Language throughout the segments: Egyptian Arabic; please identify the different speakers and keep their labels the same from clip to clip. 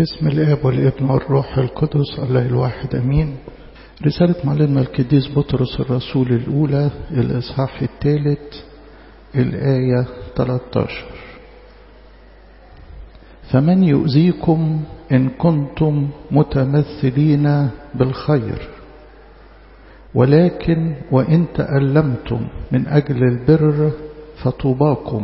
Speaker 1: باسم الاب والابن والروح القدس الله الواحد امين رسالة معلمنا القديس بطرس الرسول الاولى الاصحاح الثالث الايه 13 فمن يؤذيكم ان كنتم متمثلين بالخير ولكن وان تألمتم من اجل البر فطوباكم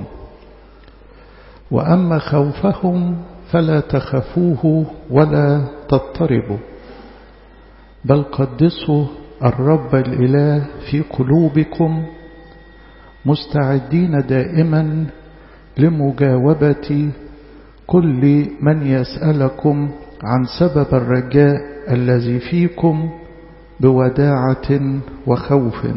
Speaker 1: واما خوفهم فلا تخافوه ولا تضطربوا بل قدسوا الرب الإله في قلوبكم مستعدين دائما لمجاوبة كل من يسألكم عن سبب الرجاء الذي فيكم بوداعة وخوف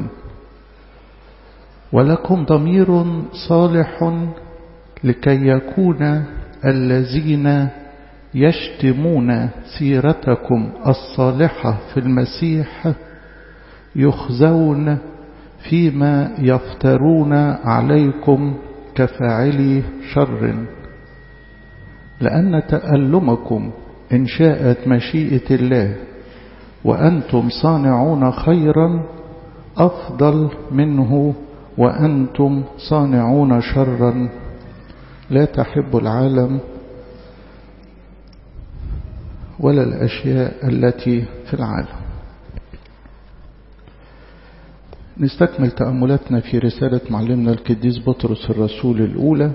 Speaker 1: ولكم ضمير صالح لكي يكون الذين يشتمون سيرتكم الصالحة في المسيح يخزون فيما يفترون عليكم كفاعلي شر لأن تألمكم إن شاءت مشيئة الله وأنتم صانعون خيرا أفضل منه وأنتم صانعون شرا لا تحب العالم ولا الأشياء التي في العالم نستكمل تأملاتنا في رسالة معلمنا القديس بطرس الرسول الأولى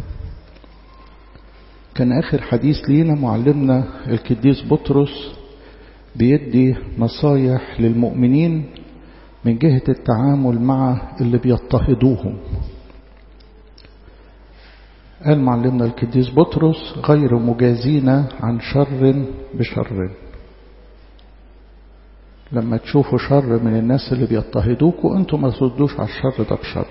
Speaker 1: كان آخر حديث لينا معلمنا القديس بطرس بيدي نصايح للمؤمنين من جهة التعامل مع اللي بيضطهدوهم قال معلمنا القديس بطرس غير مجازين عن شر بشر لما تشوفوا شر من الناس اللي بيضطهدوكوا انتوا ما تردوش على الشر ده بشر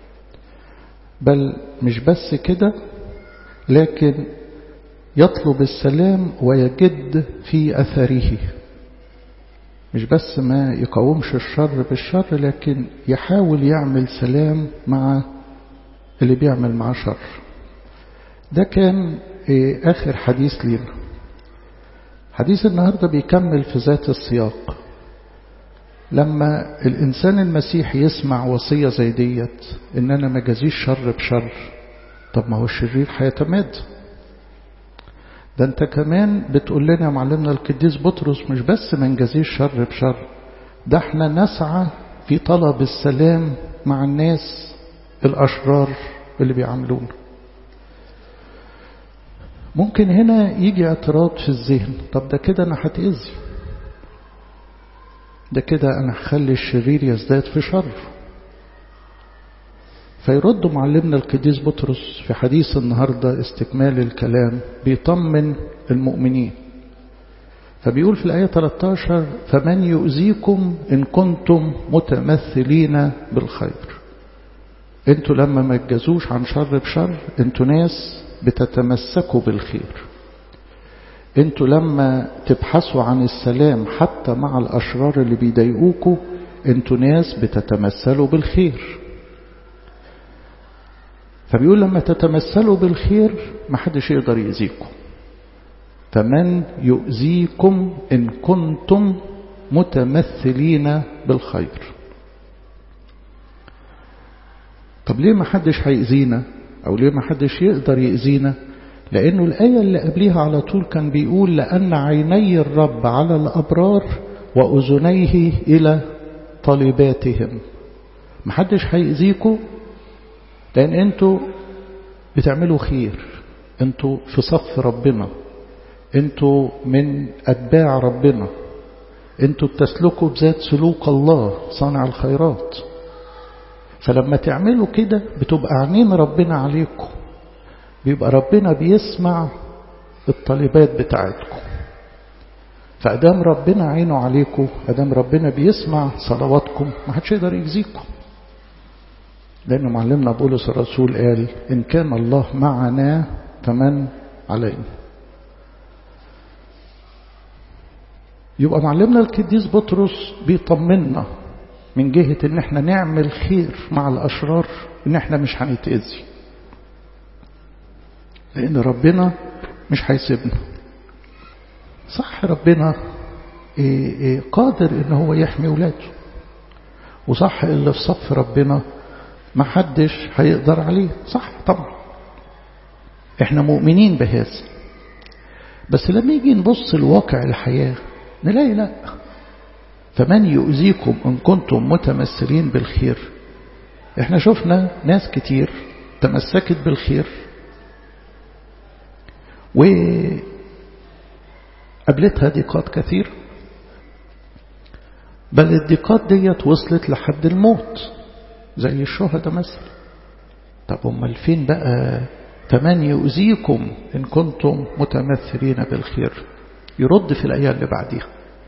Speaker 1: بل مش بس كده لكن يطلب السلام ويجد في أثره مش بس ما يقاومش الشر بالشر لكن يحاول يعمل سلام مع اللي بيعمل معاه شر ده كان آخر حديث لينا حديث النهاردة بيكمل في ذات السياق لما الإنسان المسيحي يسمع وصية زي ديت إن أنا ما جازيش شر بشر طب ما هو الشرير هيتماد ده أنت كمان بتقول لنا يا معلمنا القديس بطرس مش بس ما نجازيش شر بشر ده احنا نسعى في طلب السلام مع الناس الأشرار اللي بيعاملونا ممكن هنا يجي اعتراض في الذهن طب ده كده أنا هتأذي ده كده أنا هخلي الشرير يزداد في شر فيرد معلمنا القديس بطرس في حديث النهاردة استكمال الكلام بيطمن المؤمنين فبيقول في الآية 13 فمن يؤذيكم إن كنتم متمثلين بالخير انتوا لما ما تجازوش عن شر بشر انتوا ناس بتتمسكوا بالخير انتوا لما تبحثوا عن السلام حتى مع الأشرار اللي بيضايقوكوا انتوا ناس بتتمثلوا بالخير فبيقول لما تتمثلوا بالخير ما حدش يقدر يأذيكم فمن يؤذيكم إن كنتم متمثلين بالخير طب ليه ما حدش هيأذينا أو ليه ما حدش يقدر يأذينا لأنه الآية اللي قبليها على طول كان بيقول لأن عيني الرب على الأبرار وأذنيه إلى طالباتهم ما حدش هيأذيكم لأن أنتوا بتعملوا خير أنتوا في صف ربنا أنتوا من أتباع ربنا أنتوا بتسلكوا بذات سلوك الله صانع الخيرات فلما تعملوا كده بتبقى عينين ربنا عليكم بيبقى ربنا بيسمع الطلبات بتاعتكم فأدام ربنا عينه عليكم أدام ربنا بيسمع صلواتكم ما حدش يقدر يجزيكم لأن معلمنا بولس الرسول قال إن كان الله معنا فمن علينا يبقى معلمنا القديس بطرس بيطمنا من جهة ان احنا نعمل خير مع الاشرار ان احنا مش هنتأذي لان ربنا مش هيسيبنا صح ربنا قادر ان هو يحمي ولاده وصح اللي في صف ربنا ما حدش هيقدر عليه صح طبعا احنا مؤمنين بهذا بس لما يجي نبص لواقع الحياة نلاقي لا فمن يؤذيكم إن كنتم متمثلين بالخير احنا شفنا ناس كتير تمسكت بالخير وقابلتها ضيقات كثير بل الضيقات ديت وصلت لحد الموت زي الشهداء مثلا طب امال فين بقى فمن يؤذيكم إن كنتم متمثلين بالخير يرد في الآية اللي بعديها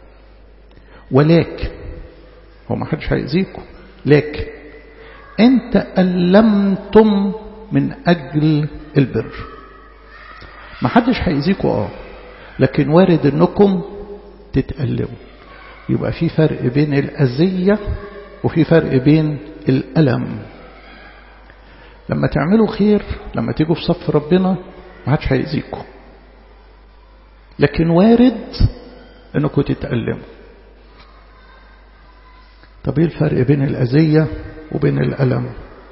Speaker 1: ولكن هو ما حدش هيأذيكم لكن إن تألمتم من أجل البر ما حدش هيأذيكم آه لكن وارد أنكم تتألموا يبقى في فرق بين الأذية وفي فرق بين الألم لما تعملوا خير لما تيجوا في صف ربنا ما حدش هيأذيكم لكن وارد انكم تتألموا طب ايه الفرق بين الأذية وبين الألم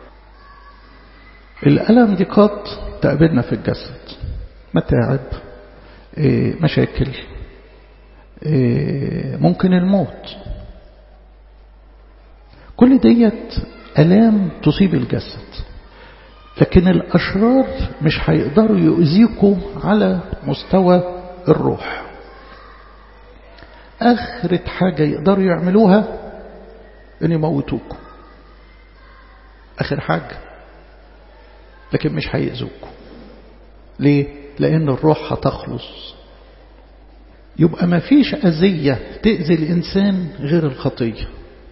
Speaker 1: الألم دي قد تقابلنا في الجسد متاعب إيه مشاكل إيه ممكن الموت كل ديت ألام تصيب الجسد لكن الأشرار مش هيقدروا يؤذيكوا على مستوى الروح آخرة حاجة يقدروا يعملوها أن يموتوكوا آخر حاجة لكن مش هيأذوكوا ليه؟ لأن الروح هتخلص يبقى ما فيش أذية تأذي الإنسان غير الخطية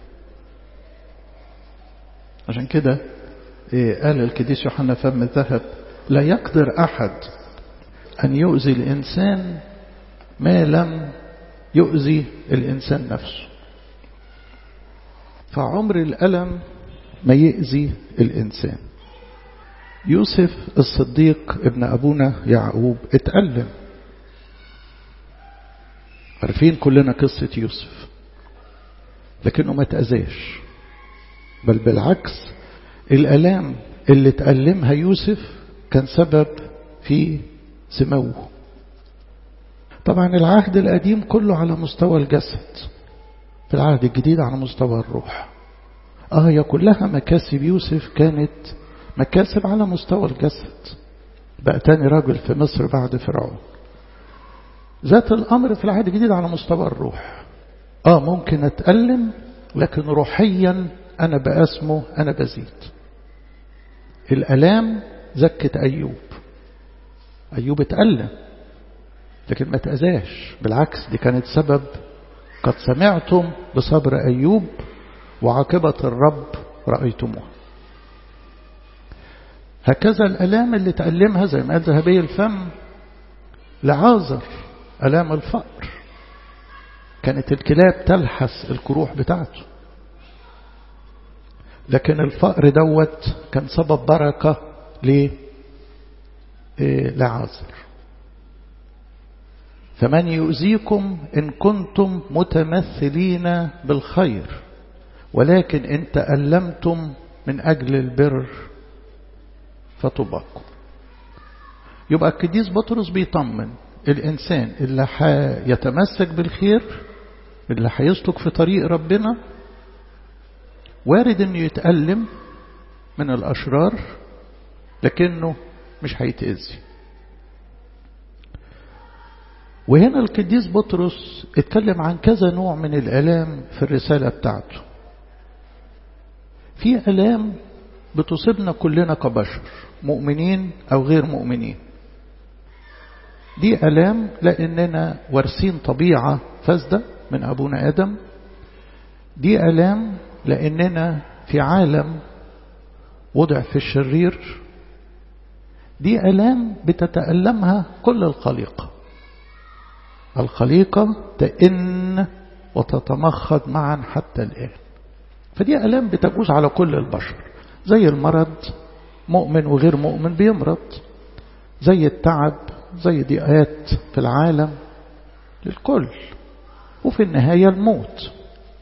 Speaker 1: عشان كده قال الكديس يوحنا فم الذهب لا يقدر أحد أن يؤذي الإنسان ما لم يؤذي الإنسان نفسه فعمر الألم ما يؤذي الإنسان يوسف الصديق ابن أبونا يعقوب اتألم عارفين كلنا قصة يوسف لكنه ما تأذاش بل بالعكس الألام اللي تألمها يوسف كان سبب في سموه طبعا العهد القديم كله على مستوى الجسد في العهد الجديد على مستوى الروح اه هي كلها مكاسب يوسف كانت مكاسب على مستوى الجسد بقى تاني راجل في مصر بعد فرعون ذات الأمر في العهد الجديد على مستوى الروح اه ممكن اتألم لكن روحيا أنا بأسمه أنا بزيد الألام زكت أيوب أيوب اتألم لكن ما تأذاش بالعكس دي كانت سبب قد سمعتم بصبر أيوب وعاقبة الرب رأيتموه هكذا الألام اللي تألمها زي ما قال ذهبي الفم لعازر ألام الفقر كانت الكلاب تلحس الكروح بتاعته لكن الفقر دوت كان سبب بركة ليه لعازر فمن يؤذيكم إن كنتم متمثلين بالخير ولكن إن تألمتم من أجل البر فطباكم يبقى القديس بطرس بيطمن الإنسان اللي يتمسك بالخير اللي هيسلك في طريق ربنا وارد انه يتألم من الأشرار لكنه مش هيتأذي وهنا القديس بطرس اتكلم عن كذا نوع من الآلام في الرسالة بتاعته في آلام بتصيبنا كلنا كبشر مؤمنين أو غير مؤمنين دي ألام لأننا وارثين طبيعة فاسدة من أبونا آدم دي ألام لأننا في عالم وضع في الشرير دي ألام بتتألمها كل الخليقة الخليقة تئن وتتمخض معا حتى الآن فدي ألام بتجوز على كل البشر زي المرض مؤمن وغير مؤمن بيمرض زي التعب زي ضيقات في العالم للكل وفي النهاية الموت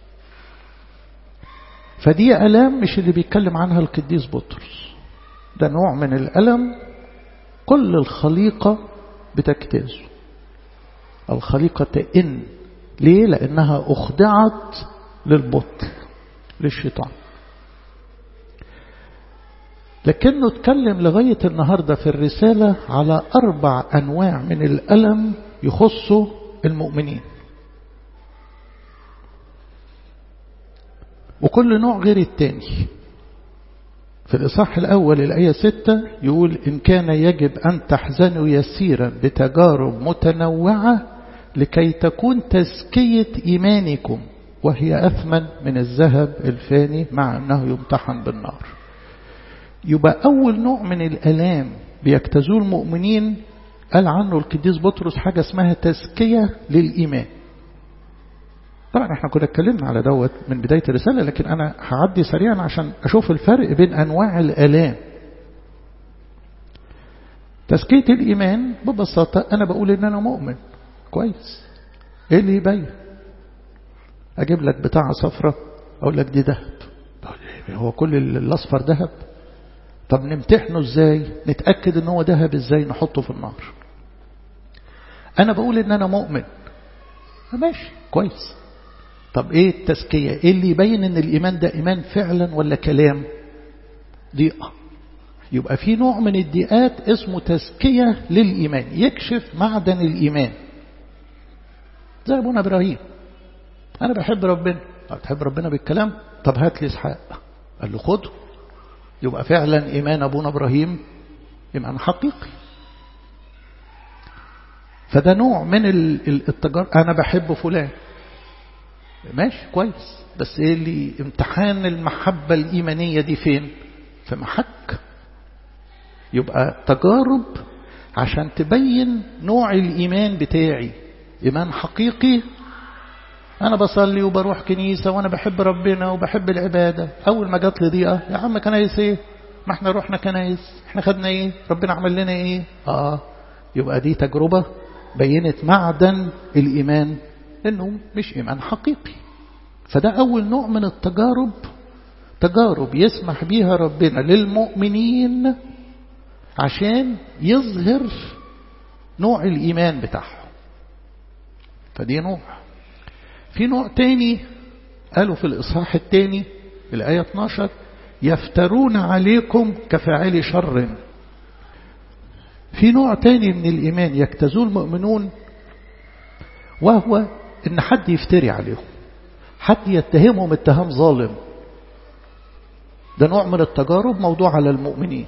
Speaker 1: فدي ألام مش اللي بيتكلم عنها القديس بطرس ده نوع من الألم كل الخليقة بتجتازه الخليقة تئن ليه؟ لأنها أخضعت للبطل للشيطان لكنه اتكلم لغاية النهاردة في الرسالة على أربع أنواع من الألم يخصوا المؤمنين وكل نوع غير التاني في الإصحاح الأول الآية ستة يقول إن كان يجب أن تحزنوا يسيرا بتجارب متنوعة لكي تكون تزكية إيمانكم وهي أثمن من الذهب الفاني مع أنه يمتحن بالنار يبقى أول نوع من الألام بيجتازوه المؤمنين قال عنه القديس بطرس حاجة اسمها تزكية للإيمان طبعا احنا كنا اتكلمنا على دوت من بداية الرسالة لكن أنا هعدي سريعا عشان أشوف الفرق بين أنواع الآلام تزكية الإيمان ببساطة أنا بقول إن أنا مؤمن كويس إيه اللي يبين أجيب لك بتاعة صفرة أقول لك دي ذهب هو كل الأصفر ذهب طب نمتحنه ازاي نتأكد ان هو ذهب ازاي نحطه في النار انا بقول ان انا مؤمن ماشي كويس طب ايه التزكية ايه اللي يبين ان الايمان ده ايمان فعلا ولا كلام ضيقة يبقى في نوع من الضيقات اسمه تزكية للإيمان يكشف معدن الإيمان زي أبونا إبراهيم أنا بحب ربنا بتحب ربنا بالكلام طب هات لي إسحاق قال له خده يبقى فعلا إيمان أبونا إبراهيم إيمان حقيقي فده نوع من التجار أنا بحب فلان ماشي كويس بس إيه اللي امتحان المحبة الإيمانية دي فين في محك يبقى تجارب عشان تبين نوع الإيمان بتاعي إيمان حقيقي أنا بصلي وبروح كنيسة وأنا بحب ربنا وبحب العبادة أول ما جات لي ضيقة يا عم كنايس إيه ما احنا رحنا كنايس احنا خدنا إيه ربنا عمل لنا إيه آه يبقى دي تجربة بينت معدن الإيمان إنه مش إيمان حقيقي فده أول نوع من التجارب تجارب يسمح بيها ربنا للمؤمنين عشان يظهر نوع الإيمان بتاعهم فدي نوع في نوع تاني قالوا في الإصحاح التاني الآية 12 يفترون عليكم كفاعل شر في نوع تاني من الإيمان يجتازوه المؤمنون وهو إن حد يفتري عليهم حد يتهمهم اتهام ظالم ده نوع من التجارب موضوع على المؤمنين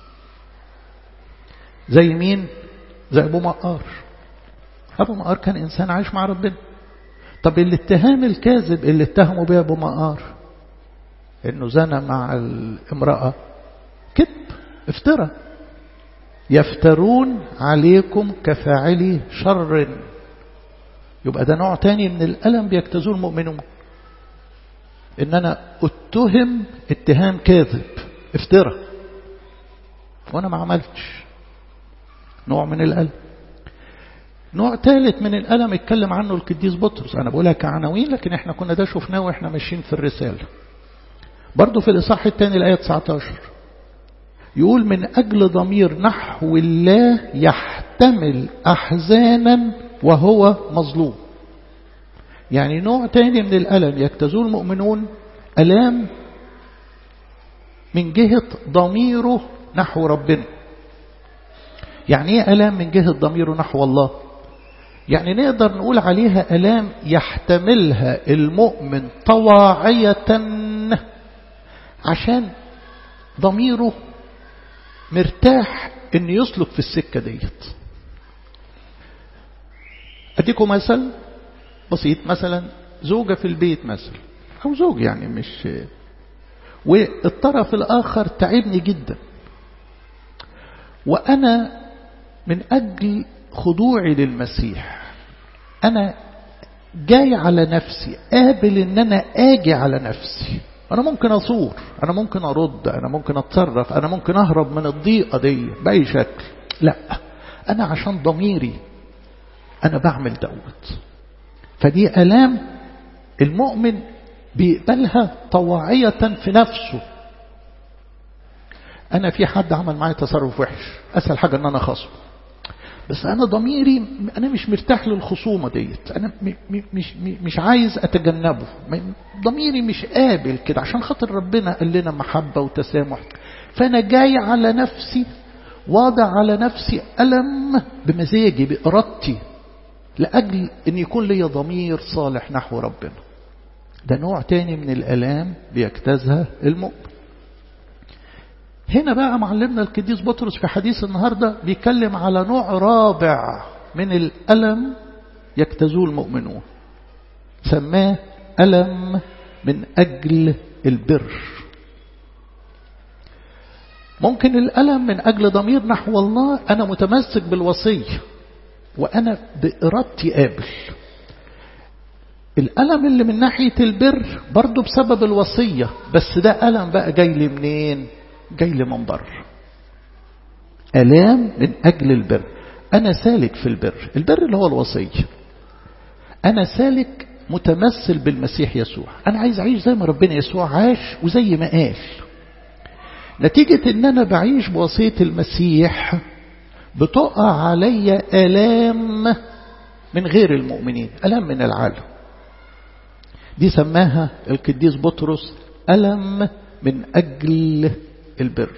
Speaker 1: زي مين زي أبو مقار أبو مقار كان إنسان عايش مع ربنا طب الاتهام الكاذب اللي اتهموا بيه أبو مقار إنه زنى مع الامرأة كذب افترى يفترون عليكم كفاعلي شر يبقى ده نوع تاني من الألم بيجتازوه المؤمنون إن أنا اتهم اتهام كاذب افترى وأنا ما عملتش نوع من الألم نوع ثالث من الألم اتكلم عنه القديس بطرس أنا بقولها كعناوين لكن احنا كنا ده شفناه واحنا ماشيين في الرسالة برضه في الإصحاح الثاني الآية 19 يقول من أجل ضمير نحو الله يحتمل أحزانا وهو مظلوم يعني نوع تاني من الألم يجتازوه المؤمنون ألام من جهة ضميره نحو ربنا يعني ايه ألام من جهة ضميره نحو الله يعني نقدر نقول عليها ألام يحتملها المؤمن طواعية عشان ضميره مرتاح ان يسلك في السكة ديت اديكم مثل بسيط مثلا زوجة في البيت مثلا او زوج يعني مش والطرف الاخر تعبني جدا وانا من اجل خضوعي للمسيح انا جاي على نفسي قابل ان انا اجي على نفسي انا ممكن اصور انا ممكن ارد انا ممكن اتصرف انا ممكن اهرب من الضيقه دي باي شكل لا انا عشان ضميري أنا بعمل دوت فدي ألام المؤمن بيقبلها طواعية في نفسه أنا في حد عمل معي تصرف وحش أسهل حاجة أن أنا خصمه بس أنا ضميري أنا مش مرتاح للخصومة ديت أنا مش مش عايز أتجنبه ضميري مش قابل كده عشان خاطر ربنا قال لنا محبة وتسامح فأنا جاي على نفسي واضع على نفسي ألم بمزاجي بإرادتي لأجل أن يكون لي ضمير صالح نحو ربنا ده نوع تاني من الألام بيجتازها المؤمن هنا بقى معلمنا القديس بطرس في حديث النهاردة بيتكلم على نوع رابع من الألم يجتازوه المؤمنون سماه ألم من أجل البر ممكن الألم من أجل ضمير نحو الله أنا متمسك بالوصية وأنا بإرادتي قابل الألم اللي من ناحية البر برضو بسبب الوصية بس ده ألم بقى جاي لي منين جاي لي من بره ألام من أجل البر أنا سالك في البر البر اللي هو الوصية أنا سالك متمثل بالمسيح يسوع أنا عايز أعيش زي ما ربنا يسوع عاش وزي ما قال نتيجة ان انا بعيش بوصية المسيح بتقع علي الام من غير المؤمنين الام من العالم دي سماها القديس بطرس الم من اجل البر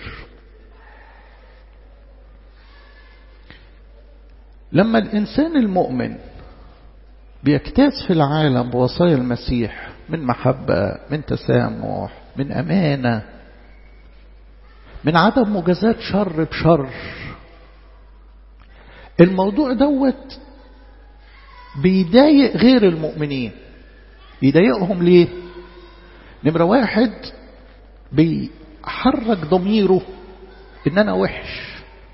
Speaker 1: لما الانسان المؤمن بيجتاز في العالم بوصايا المسيح من محبة من تسامح من أمانة من عدم مجازات شر بشر الموضوع دوت بيضايق غير المؤمنين يضايقهم ليه نمرة واحد بيحرك ضميره ان انا وحش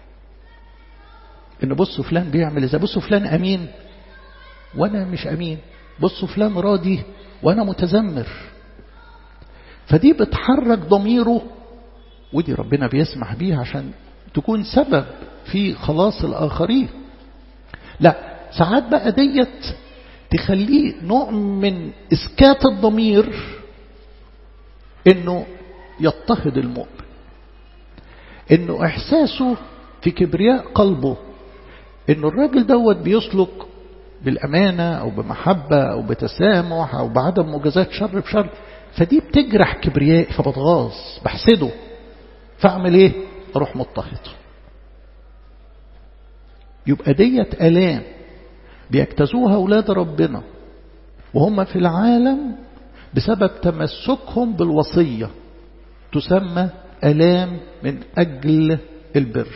Speaker 1: ان بصوا فلان بيعمل ازاي بصوا فلان امين وانا مش امين بصوا فلان راضي وانا متذمر فدي بتحرك ضميره ودي ربنا بيسمح بيها عشان تكون سبب في خلاص الآخرين لا ساعات بقى ديت تخليه نوع من إسكات الضمير إنه يضطهد المؤمن إنه إحساسه في كبرياء قلبه إنه الراجل دوت بيسلك بالأمانة أو بمحبة أو بتسامح أو بعدم مجازات شر بشر فدي بتجرح كبريائي فبتغاظ بحسده فاعمل ايه اروح مضطهد يبقى ديت الام بيجتازوها اولاد ربنا وهم في العالم بسبب تمسكهم بالوصيه تسمى الام من اجل البر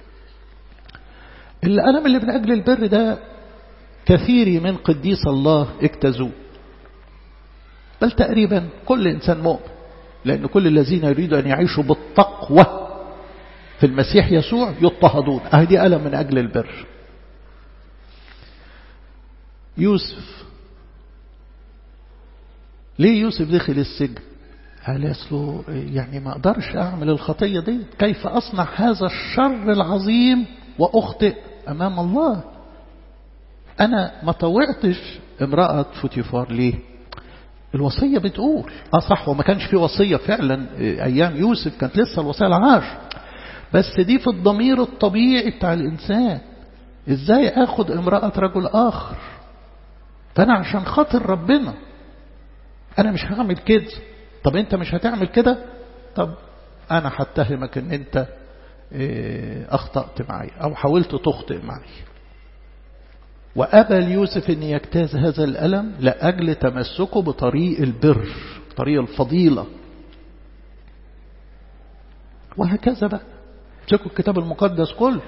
Speaker 1: الالم اللي من اجل البر ده كثير من قديس الله اجتازوه بل تقريبا كل انسان مؤمن لأن كل الذين يريدوا أن يعيشوا بالتقوى في المسيح يسوع يضطهدون أهدي ألم من أجل البر يوسف ليه يوسف دخل السجن قال يسلو يعني ما أقدرش أعمل الخطية دي كيف أصنع هذا الشر العظيم وأخطئ أمام الله أنا ما طوعتش امرأة فوتيفار ليه الوصية بتقول اه صح وما كانش في وصية فعلا ايام يوسف كانت لسه الوصية العاش بس دي في الضمير الطبيعي بتاع الانسان ازاي اخد امرأة رجل اخر فانا عشان خاطر ربنا انا مش هعمل كده طب انت مش هتعمل كده طب انا هتهمك ان انت اخطأت معي او حاولت تخطئ معي وأبى يوسف أن يجتاز هذا الألم لأجل تمسكه بطريق البر طريق الفضيلة وهكذا بقى تشكوا الكتاب المقدس كله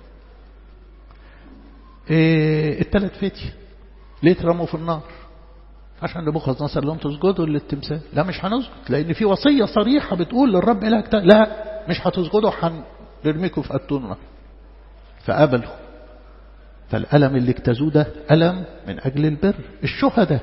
Speaker 1: إيه الثلاث فتية ليه اترموا في النار عشان نبوخذ نصر لهم تسجدوا للتمثال لا مش هنسجد لأن في وصية صريحة بتقول للرب إلهك لا مش هتسجدوا هنرميكم في أتون فقبلوا فالألم اللي اجتازوه ده ألم من أجل البر الشهداء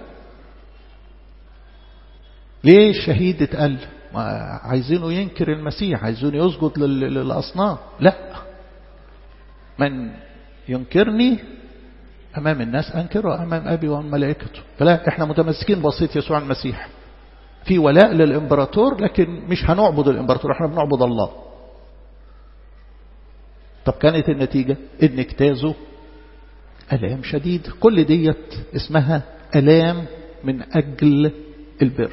Speaker 1: ليه الشهيد اتقل ما عايزينه ينكر المسيح عايزينه يسجد للأصنام لا من ينكرني أمام الناس أنكره أمام أبي وملائكته فلا إحنا متمسكين بوصية يسوع المسيح في ولاء للإمبراطور لكن مش هنعبد الإمبراطور إحنا بنعبد الله طب كانت النتيجة إن اجتازوا ألام شديد كل ديت اسمها ألام من أجل البر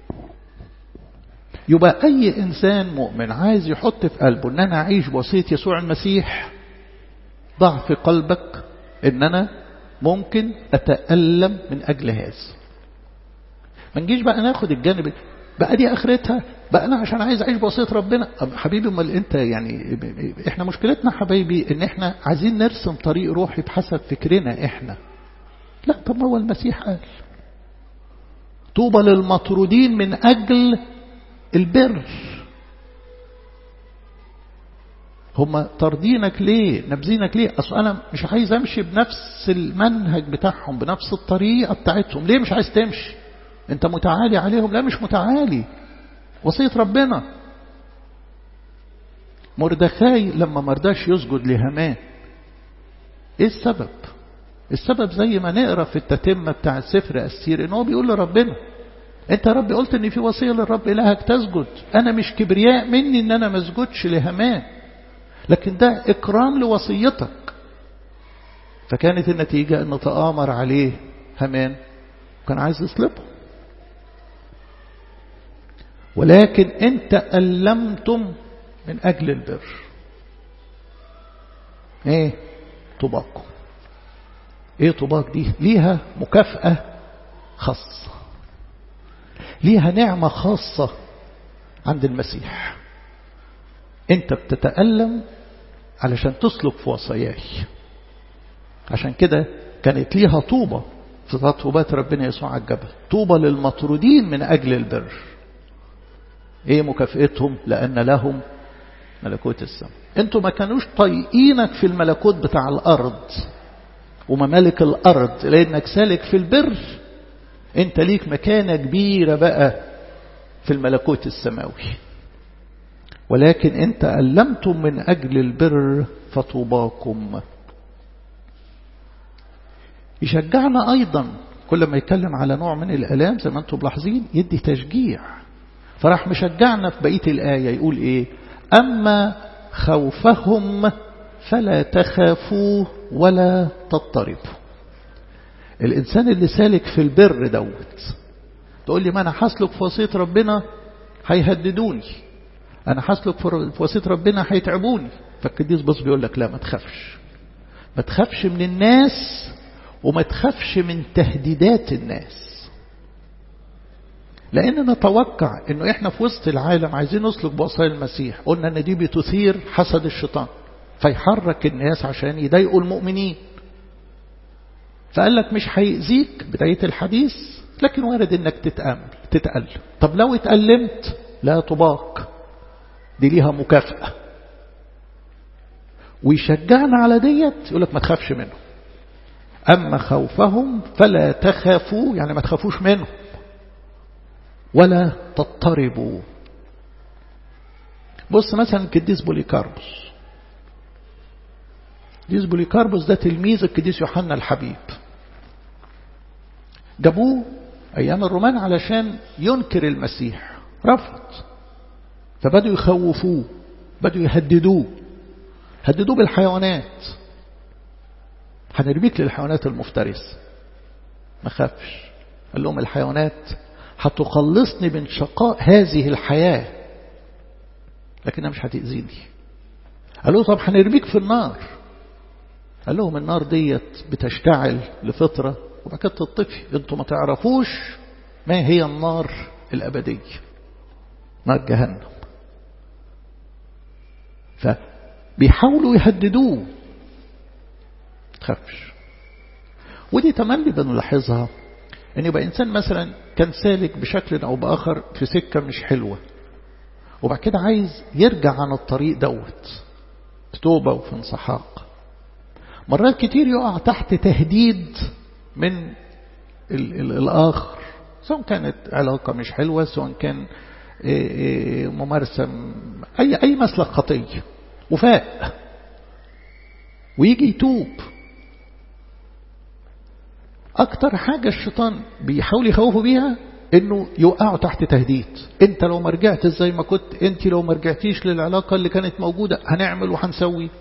Speaker 1: يبقى أي إنسان مؤمن عايز يحط في قلبه أن أنا أعيش بوصية يسوع المسيح ضع في قلبك أن أنا ممكن أتألم من أجل هذا ما نجيش بقى ناخد الجانب بقى دي آخرتها بقى أنا عشان عايز أعيش بوصية ربنا حبيبي امال أنت يعني إحنا مشكلتنا حبايبي إن إحنا عايزين نرسم طريق روحي بحسب فكرنا إحنا لا طب ما هو المسيح قال طوبى للمطرودين من أجل البر هم طردينك ليه نبذينك ليه أصل أنا مش عايز أمشي بنفس المنهج بتاعهم بنفس الطريقة بتاعتهم ليه مش عايز تمشي أنت متعالي عليهم لا مش متعالي وصية ربنا مردخاي لما مرضاش يسجد لهمان ايه السبب السبب زي ما نقرا في التتمة بتاع السفر السير ان هو بيقول لربنا انت يا رب قلت ان في وصية للرب الهك تسجد انا مش كبرياء مني ان انا ما اسجدش لهمان لكن ده اكرام لوصيتك فكانت النتيجة ان تآمر عليه همان وكان عايز يصلبه ولكن انت ألمتم من أجل البر ايه طباقكم ايه طباق دي ليها مكافأة خاصة ليها نعمة خاصة عند المسيح انت بتتألم علشان تسلك في وصاياي عشان كده كانت ليها طوبة في تطوبات ربنا يسوع على الجبل طوبة للمطرودين من أجل البر ايه مكافئتهم لأن لهم ملكوت السماء انتوا ما كانوش طايقينك في الملكوت بتاع الأرض وممالك الأرض لأنك سالك في البر انت ليك مكانة كبيرة بقى في الملكوت السماوي ولكن انت ألمتم من أجل البر فطوباكم يشجعنا أيضا كل ما يتكلم على نوع من الألام زي ما انتم ملاحظين يدي تشجيع فراح مشجعنا في بقية الآية يقول إيه أما خوفهم فلا تخافوا ولا تضطربوا الإنسان اللي سالك في البر دوت تقول لي ما أنا حسلك في وصية ربنا هيهددوني أنا حسلك في وصية ربنا هيتعبوني فالقديس بص بيقول لك لا ما تخافش ما تخافش من الناس وما تخافش من تهديدات الناس لأن نتوقع أنه إحنا في وسط العالم عايزين نسلك بوصايا المسيح قلنا أن دي بتثير حسد الشيطان فيحرك الناس عشان يضايقوا المؤمنين فقال لك مش هيأذيك بداية الحديث لكن وارد انك تتأمل تتألم طب لو اتألمت لا تباق دي ليها مكافأة ويشجعنا على ديت يقول لك ما تخافش منه أما خوفهم فلا تخافوا يعني ما تخافوش منهم ولا تضطربوا بص مثلا القديس بوليكاربوس القديس بوليكاربوس ده تلميذ القديس يوحنا الحبيب جابوه أيام الرومان علشان ينكر المسيح رفض فبدوا يخوفوه بدوا يهددوه هددوه بالحيوانات هنرميك للحيوانات المفترسة ما خافش قال لهم الحيوانات هتخلصني من شقاء هذه الحياة لكنها مش هتأذيني قالوا طب هنرميك في النار قال لهم النار ديت بتشتعل لفترة وبعد كده تطفي انتوا ما تعرفوش ما هي النار الأبدية نار جهنم فبيحاولوا يهددوه تخافش ودي تملي بنلاحظها ان يبقى انسان مثلا كان سالك بشكل او باخر في سكه مش حلوه وبعد كده عايز يرجع عن الطريق دوت في توبه وفي انسحاق مرات كتير يقع تحت تهديد من ال ال الاخر سواء كانت علاقه مش حلوه سواء كان ممارسه اي اي مسلك خطيه وفاق ويجي يتوب أكتر حاجة الشيطان بيحاول يخوفوا بيها انه يوقعوا تحت تهديد انت لو ما رجعت زي ما كنت انت لو ما رجعتيش للعلاقة اللي كانت موجودة هنعمل وهنسوي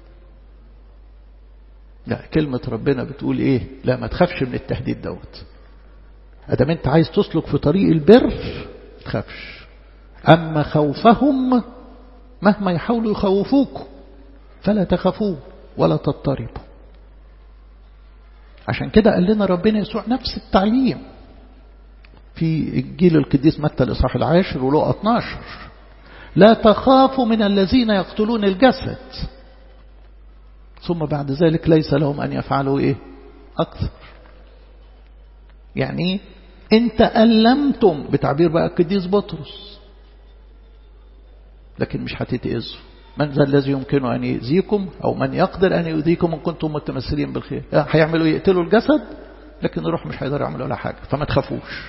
Speaker 1: لا كلمة ربنا بتقول ايه لا ما تخافش من التهديد دوت ادام انت عايز تسلك في طريق البر ما تخافش اما خوفهم مهما يحاولوا يخوفوكم فلا تخافوا ولا تضطربوا عشان كده قال لنا ربنا يسوع نفس التعليم في الجيل القديس متى الإصحاح العاشر ولقى 12 لا تخافوا من الذين يقتلون الجسد ثم بعد ذلك ليس لهم أن يفعلوا إيه أكثر يعني إن تألمتم بتعبير بقى القديس بطرس لكن مش هتتأذوا من ذا الذي يمكن أن يؤذيكم أو من يقدر أن يؤذيكم إن كنتم متمثلين بالخير هيعملوا يقتلوا الجسد لكن الروح مش هيقدروا يعملوا ولا حاجة فما تخافوش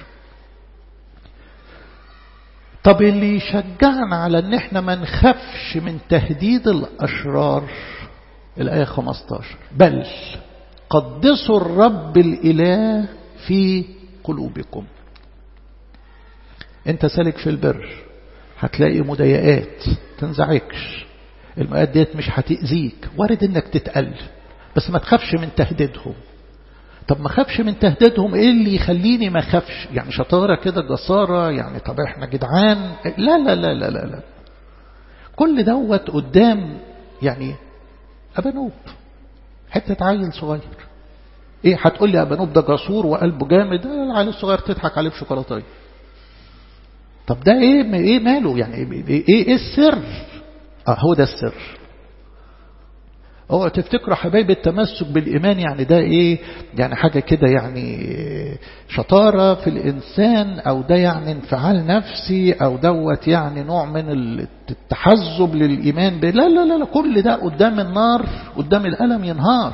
Speaker 1: طب اللي يشجعنا على ان احنا ما نخافش من تهديد الاشرار الايه 15 بل قدسوا الرب الاله في قلوبكم انت سالك في البر هتلاقي مضايقات تنزعجش المقاد ديت مش هتأذيك وارد انك تتقل بس ما تخافش من تهديدهم طب ما خافش من تهديدهم ايه اللي يخليني ما خافش يعني شطارة كده جسارة يعني طب احنا جدعان لا لا لا لا لا, لا. كل دوت قدام يعني أبنوب حتة عيل صغير ايه هتقول لي أبنوب ده جسور وقلبه جامد العيل الصغير تضحك عليه بشوكولاتايه طب ده ايه ايه ماله يعني ايه ايه السر اه هو ده السر اوعوا تفتكروا حبايب التمسك بالإيمان يعني ده إيه يعني حاجة كده يعني شطارة في الإنسان أو ده يعني انفعال نفسي أو دوت يعني نوع من التحزب للإيمان لا لا لا, لا كل ده قدام النار قدام الألم ينهار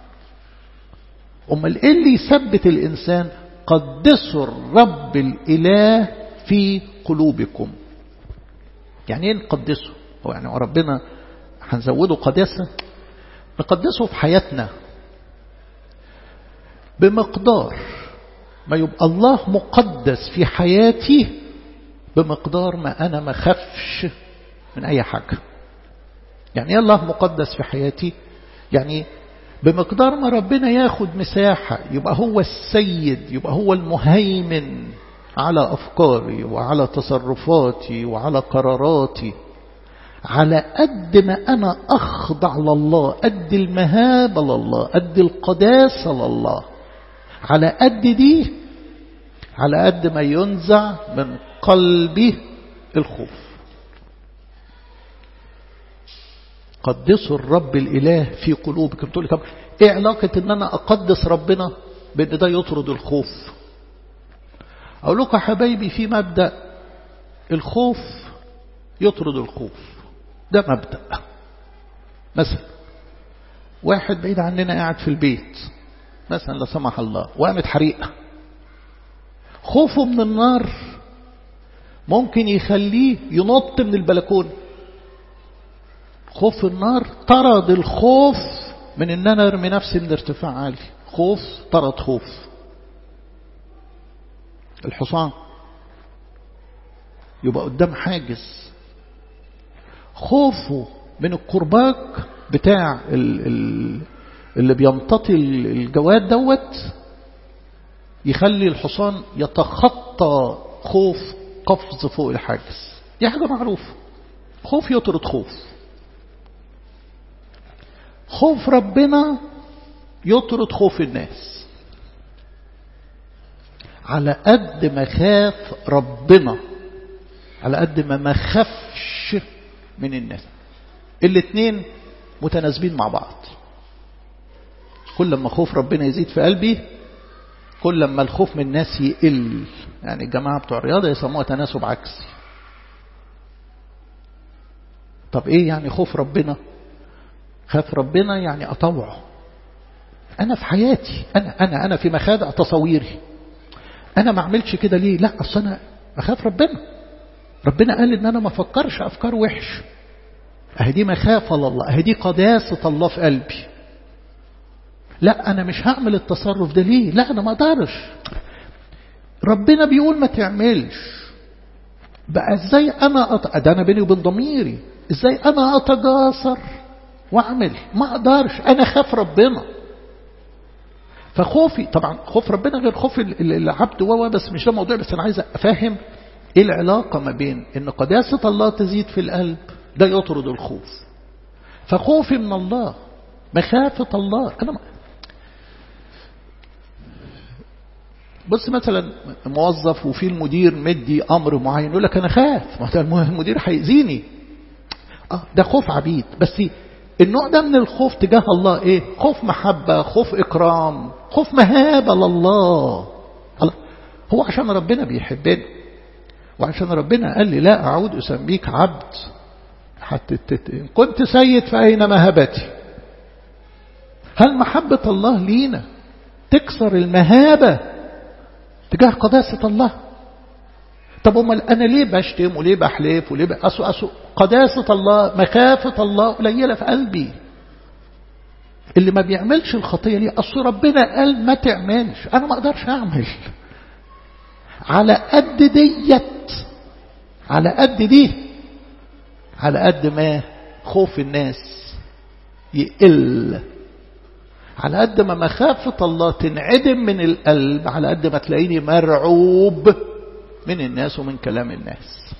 Speaker 1: أمال إيه اللي يثبت الإنسان قدسوا الرب الإله في قلوبكم يعني ايه نقدسه هو يعني ربنا هنزوده قداسة نقدسه في حياتنا بمقدار ما يبقى الله مقدس في حياتي بمقدار ما أنا ما خفش من أي حاجة يعني الله مقدس في حياتي يعني بمقدار ما ربنا ياخد مساحة يبقى هو السيد يبقى هو المهيمن على أفكاري وعلى تصرفاتي وعلى قراراتي على قد ما أنا أخضع لله قد المهابة لله قد القداسة لله على قد دي على قد ما ينزع من قلبي الخوف قدسوا الرب الإله في قلوبكم تقول لي طب ايه علاقة ان انا اقدس ربنا بان ده يطرد الخوف اقول لكم يا حبايبي في مبدأ الخوف يطرد الخوف ده مبدأ مثلا واحد بعيد عننا قاعد في البيت مثلا لا سمح الله وقامت حريقة خوفه من النار ممكن يخليه ينط من البلكون خوف النار طرد الخوف من ان انا ارمي نفسي من ارتفاع عالي خوف طرد خوف الحصان يبقى قدام حاجز خوفه من الكرباج بتاع اللي بيمتطي الجواد دوت يخلي الحصان يتخطى خوف قفز فوق الحاجز دي حاجة معروفة خوف يطرد خوف خوف ربنا يطرد خوف الناس على قد ما خاف ربنا على قد ما ما خافش من الناس الاثنين متناسبين مع بعض كل ما خوف ربنا يزيد في قلبي كل ما الخوف من الناس يقل يعني الجماعة بتوع الرياضة يسموها تناسب عكسي طب ايه يعني خوف ربنا خاف ربنا يعني أطوعه أنا في حياتي أنا أنا أنا في مخادع تصويري أنا ما أعملش كده ليه لا أصل أنا أخاف ربنا ربنا قال إن أنا ما أفكرش أفكار وحش أهدي مخافة لله أهدي قداسة الله في قلبي لا أنا مش هعمل التصرف ده ليه لا أنا ما أقدرش ربنا بيقول ما تعملش بقى ازاي انا أط... ده انا بيني وبين ضميري ازاي انا اتجاسر واعمل ما اقدرش انا خاف ربنا فخوفي طبعا خوف ربنا غير خوف العبد و بس مش ده موضوع بس انا عايز افهم ايه العلاقه ما بين ان قداسه الله تزيد في القلب ده يطرد الخوف فخوفي من الله مخافه الله انا بص مثلا موظف وفي المدير مدي امر معين يقول لك انا خاف ما المدير هيأذيني اه ده خوف عبيد بس النوع ده من الخوف تجاه الله ايه خوف محبة خوف اكرام خوف مهابة لله هو عشان ربنا بيحبني وعشان ربنا قال لي لا اعود اسميك عبد حتى إن كنت سيد فأين مهبتي هل محبة الله لينا تكسر المهابة تجاه قداسة الله طب امال انا ليه بشتم وليه بحلف وليه أسو أسو قداسة الله مخافة الله قليلة في قلبي اللي ما بيعملش الخطية ليه أصل ربنا قال ما تعملش أنا ما أقدرش أعمل على قد ديت على قد دي على قد ما خوف الناس يقل على قد ما مخافة الله تنعدم من القلب على قد ما تلاقيني مرعوب من الناس ومن كلام الناس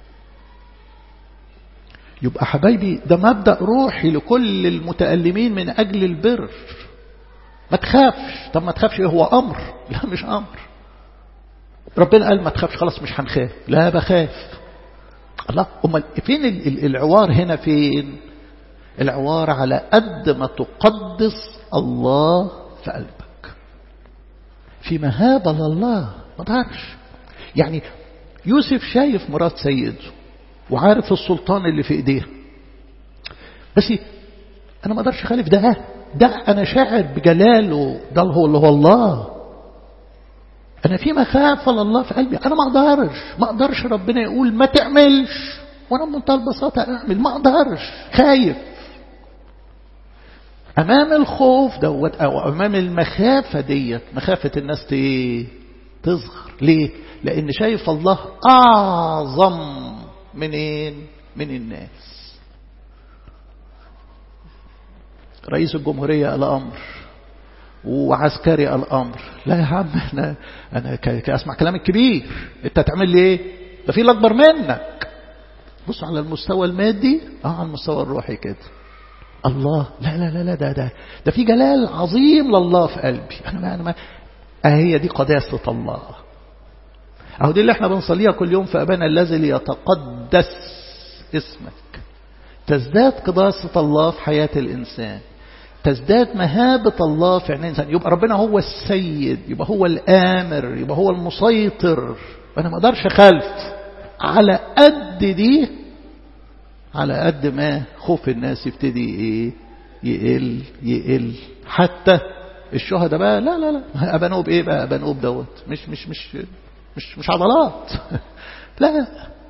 Speaker 1: يبقى حبايبي ده مبدأ روحي لكل المتألمين من أجل البر ما تخافش طب ما تخافش ايه هو أمر لا مش أمر ربنا قال ما تخافش خلاص مش هنخاف لا بخاف الله امال فين العوار هنا فين العوار على قد ما تقدس الله في قلبك في مهابة لله ما تعرفش يعني يوسف شايف مرات سيده وعارف السلطان اللي في ايديه بس انا ما اقدرش اخالف ده ده انا شاعر بجلاله ده هو اللي هو الله انا في مخافه لله في قلبي انا ما اقدرش ما اقدرش ربنا يقول ما تعملش وانا بمنتهى البساطه اعمل ما اقدرش خايف امام الخوف دوت او امام المخافه ديت مخافه الناس ايه تصغر ليه لان شايف الله اعظم منين من الناس رئيس الجمهورية الأمر وعسكري الأمر لا يا عم انا انا اسمع كلام الكبير انت تعمل لي ايه ده في الاكبر منك بص على المستوى المادي اه على المستوى الروحي كده الله لا لا لا لا ده ده ده في جلال عظيم لله في قلبي انا ما انا ما هي دي قداسه الله اهو دي اللي احنا بنصليها كل يوم في ابانا الذي ليتقدس اسمك تزداد قداسه الله في حياه الانسان تزداد مهابة الله في عين الإنسان يبقى ربنا هو السيد يبقى هو الآمر يبقى هو المسيطر أنا ما أقدرش أخالف على قد دي على قد ما خوف الناس يبتدي إيه يقل يقل حتى الشهداء بقى لا لا لا أبنوب إيه بقى أبنوب دوت مش مش مش مش مش عضلات لا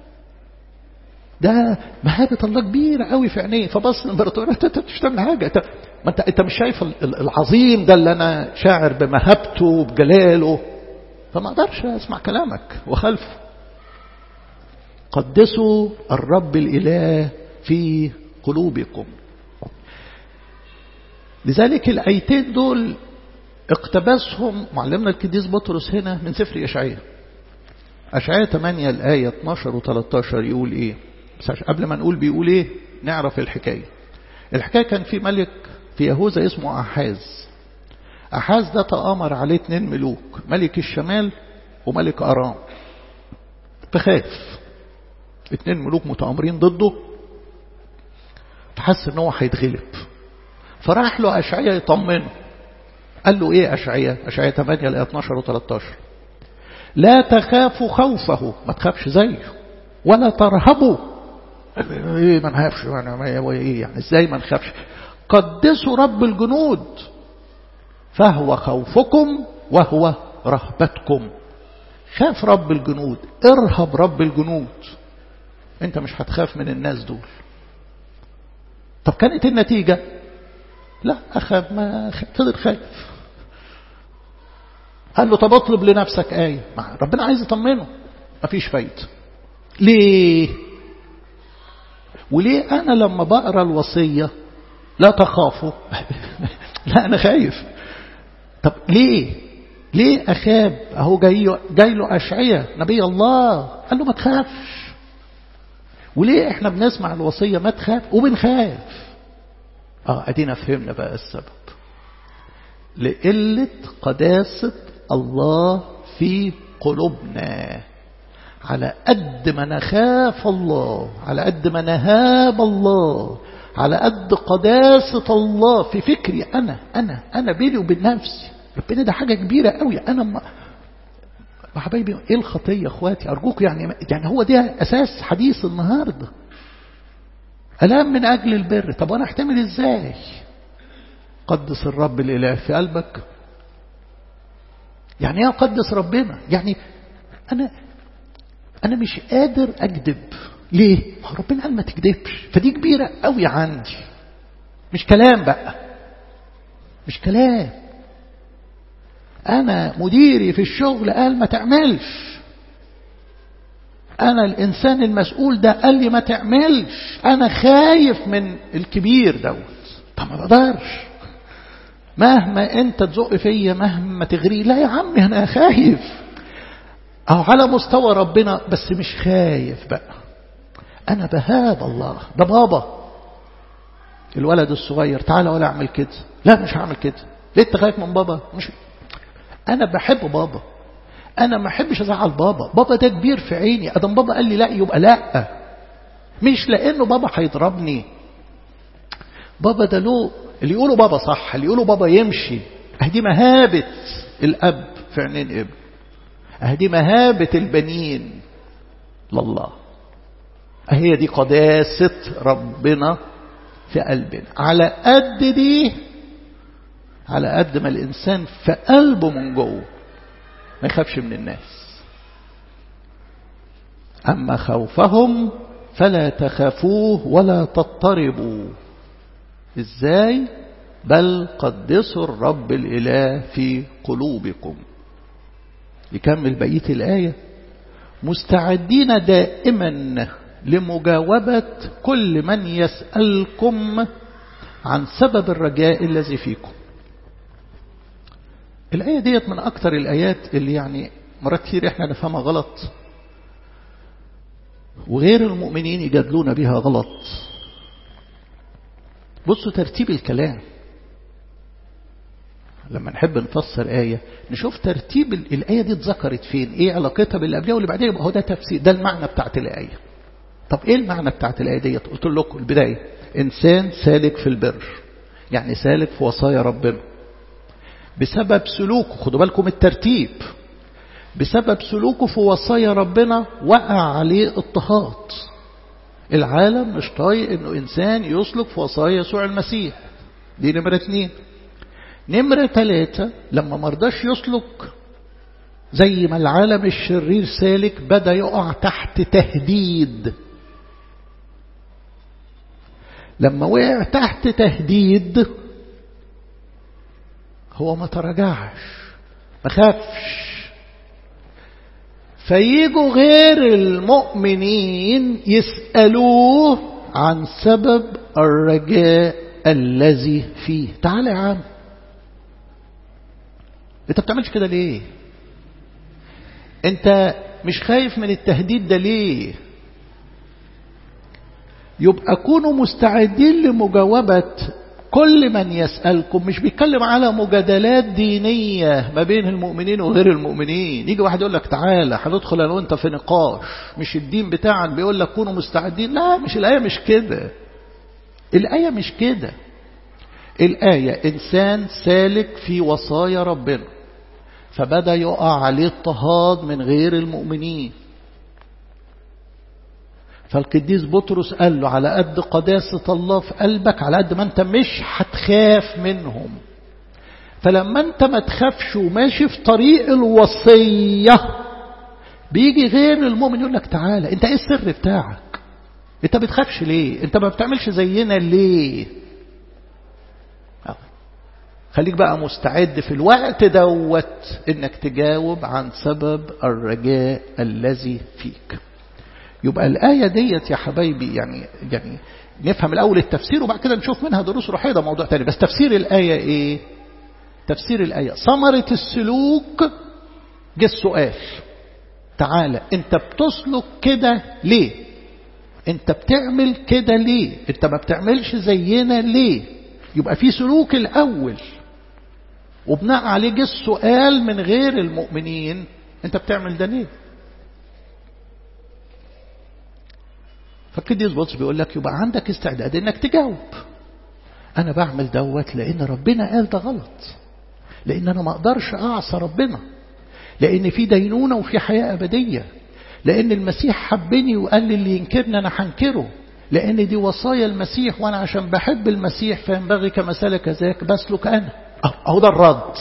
Speaker 1: ده مهابة الله كبيرة قوي في عينيه فبص الامبراطور انت مش تعمل حاجة انت ما انت انت مش شايف العظيم ده اللي انا شاعر بمهابته وبجلاله فما اقدرش اسمع كلامك وخلفه قدسوا الرب الاله في قلوبكم لذلك الايتين دول اقتبسهم معلمنا القديس بطرس هنا من سفر اشعياء اشعياء 8 الايه 12 و13 يقول ايه بس قبل ما نقول بيقول ايه نعرف الحكايه الحكايه كان في ملك في يهوذا اسمه أحاز أحاز ده تآمر عليه اتنين ملوك ملك الشمال وملك أرام فخاف اتنين ملوك متآمرين ضده فحس ان هو هيتغلب فراح له أشعية يطمنه قال له ايه أشعية أشعية 8 ل 12 و 13 لا تخافوا خوفه ما تخافش زيه ولا ترهبوا ايه ما نخافش ايه يعني ازاي ما نخافش قدسوا رب الجنود فهو خوفكم وهو رهبتكم خاف رب الجنود ارهب رب الجنود انت مش هتخاف من الناس دول طب كانت النتيجة لا أخاف ما فضل خايف قال له طب اطلب لنفسك آية مع ربنا عايز يطمنه مفيش فايدة ليه وليه أنا لما بقرأ الوصية لا تخافوا لا أنا خايف طب ليه ليه أخاب أهو جاي, جاي له أشعية نبي الله قال له ما تخافش وليه احنا بنسمع الوصية ما تخاف وبنخاف اه ادينا فهمنا بقى السبب لقلة قداسة الله في قلوبنا على قد ما نخاف الله على قد ما نهاب الله على قد قداسة الله في فكري أنا أنا أنا بيني وبين نفسي ربنا ده حاجة كبيرة قوي أنا ما حبايبي ايه الخطية اخواتي ارجوكم يعني يعني هو ده اساس حديث النهاردة الام من اجل البر طب وانا احتمل ازاي قدس الرب الاله في قلبك يعني ايه اقدس ربنا يعني انا انا مش قادر اكذب ليه ربنا قال ما تكذبش فدي كبيرة قوي عندي مش كلام بقى مش كلام أنا مديري في الشغل قال ما تعملش أنا الإنسان المسؤول ده قال لي ما تعملش أنا خايف من الكبير دوت طب ما بقدرش مهما أنت تزق فيا مهما تغري لا يا عمي أنا خايف أو على مستوى ربنا بس مش خايف بقى أنا بهاب الله ده بابا الولد الصغير تعالى ولا أعمل كده لا مش هعمل كده ليه انت خايف من بابا مش أنا بحب بابا أنا ما أحبش أزعل بابا بابا ده كبير في عيني أدم بابا قال لي لا يبقى لا مش لأنه بابا هيضربني بابا ده له اللي يقولوا بابا صح اللي يقولوا بابا يمشي أهدي مهابة الأب في عينين ابن أهدي مهابة البنين لله هي دي قداسة ربنا في قلبنا على قد دي على قد ما الإنسان في قلبه من جوه ما يخافش من الناس أما خوفهم فلا تخافوه ولا تضطربوا إزاي بل قدسوا الرب الإله في قلوبكم يكمل بقية الآية مستعدين دائما لمجاوبة كل من يسألكم عن سبب الرجاء الذي فيكم الآية ديت من أكثر الآيات اللي يعني مرات كتير إحنا نفهمها غلط وغير المؤمنين يجادلون بها غلط بصوا ترتيب الكلام لما نحب نفسر آية نشوف ترتيب الآية دي اتذكرت فين ايه علاقتها باللي قبلها واللي بعدها يبقى هو ده تفسير ده المعنى بتاعت الآية طب ايه المعنى بتاعت الآية ديت قلت لكم البداية إنسان سالك في البر يعني سالك في وصايا ربنا بسبب سلوكه خدوا بالكم الترتيب بسبب سلوكه في وصايا ربنا وقع عليه اضطهاد العالم مش طايق انه انسان يسلك في وصايا يسوع المسيح دي نمرة اتنين نمرة ثلاثة لما مرضاش يسلك زي ما العالم الشرير سالك بدأ يقع تحت تهديد لما وقع تحت تهديد هو ما تراجعش ما خافش فييجوا غير المؤمنين يسألوه عن سبب الرجاء الذي فيه تعال يا عم انت بتعملش كده ليه انت مش خايف من التهديد ده ليه يبقى كونوا مستعدين لمجاوبة كل من يسألكم مش بيتكلم على مجادلات دينية ما بين المؤمنين وغير المؤمنين يجي واحد يقول لك تعالى هندخل انا وانت في نقاش مش الدين بتاعك بيقول لك كونوا مستعدين لا مش الآية مش كده الآية مش كده الآية إنسان سالك في وصايا ربنا فبدأ يقع عليه اضطهاد من غير المؤمنين فالقديس بطرس قال له على قد قداسة الله في قلبك على قد ما انت مش هتخاف منهم فلما انت ما تخافش وماشي في طريق الوصية بيجي غير المؤمن يقول لك تعالى انت ايه السر بتاعك انت بتخافش ليه انت ما بتعملش زينا ليه خليك بقى مستعد في الوقت دوت انك تجاوب عن سبب الرجاء الذي فيك يبقى الآية ديت يا حبايبي يعني يعني نفهم الأول التفسير وبعد كده نشوف منها دروس روحية ده موضوع تاني بس تفسير الآية إيه تفسير الآية ثمرة السلوك جه السؤال تعالى انت بتسلك كده ليه انت بتعمل كده ليه انت ما بتعملش زينا ليه يبقى في سلوك الأول وبناء عليه جه السؤال من غير المؤمنين انت بتعمل ده ليه فالقديس بطرس بيقول لك يبقى عندك استعداد انك تجاوب انا بعمل دوت لان ربنا قال ده غلط لان انا ما اقدرش اعصى ربنا لان في دينونه وفي حياه ابديه لان المسيح حبني وقال لي اللي ينكرني انا هنكره لان دي وصايا المسيح وانا عشان بحب المسيح فينبغي كما سلك ذاك بسلك انا اهو ده الرد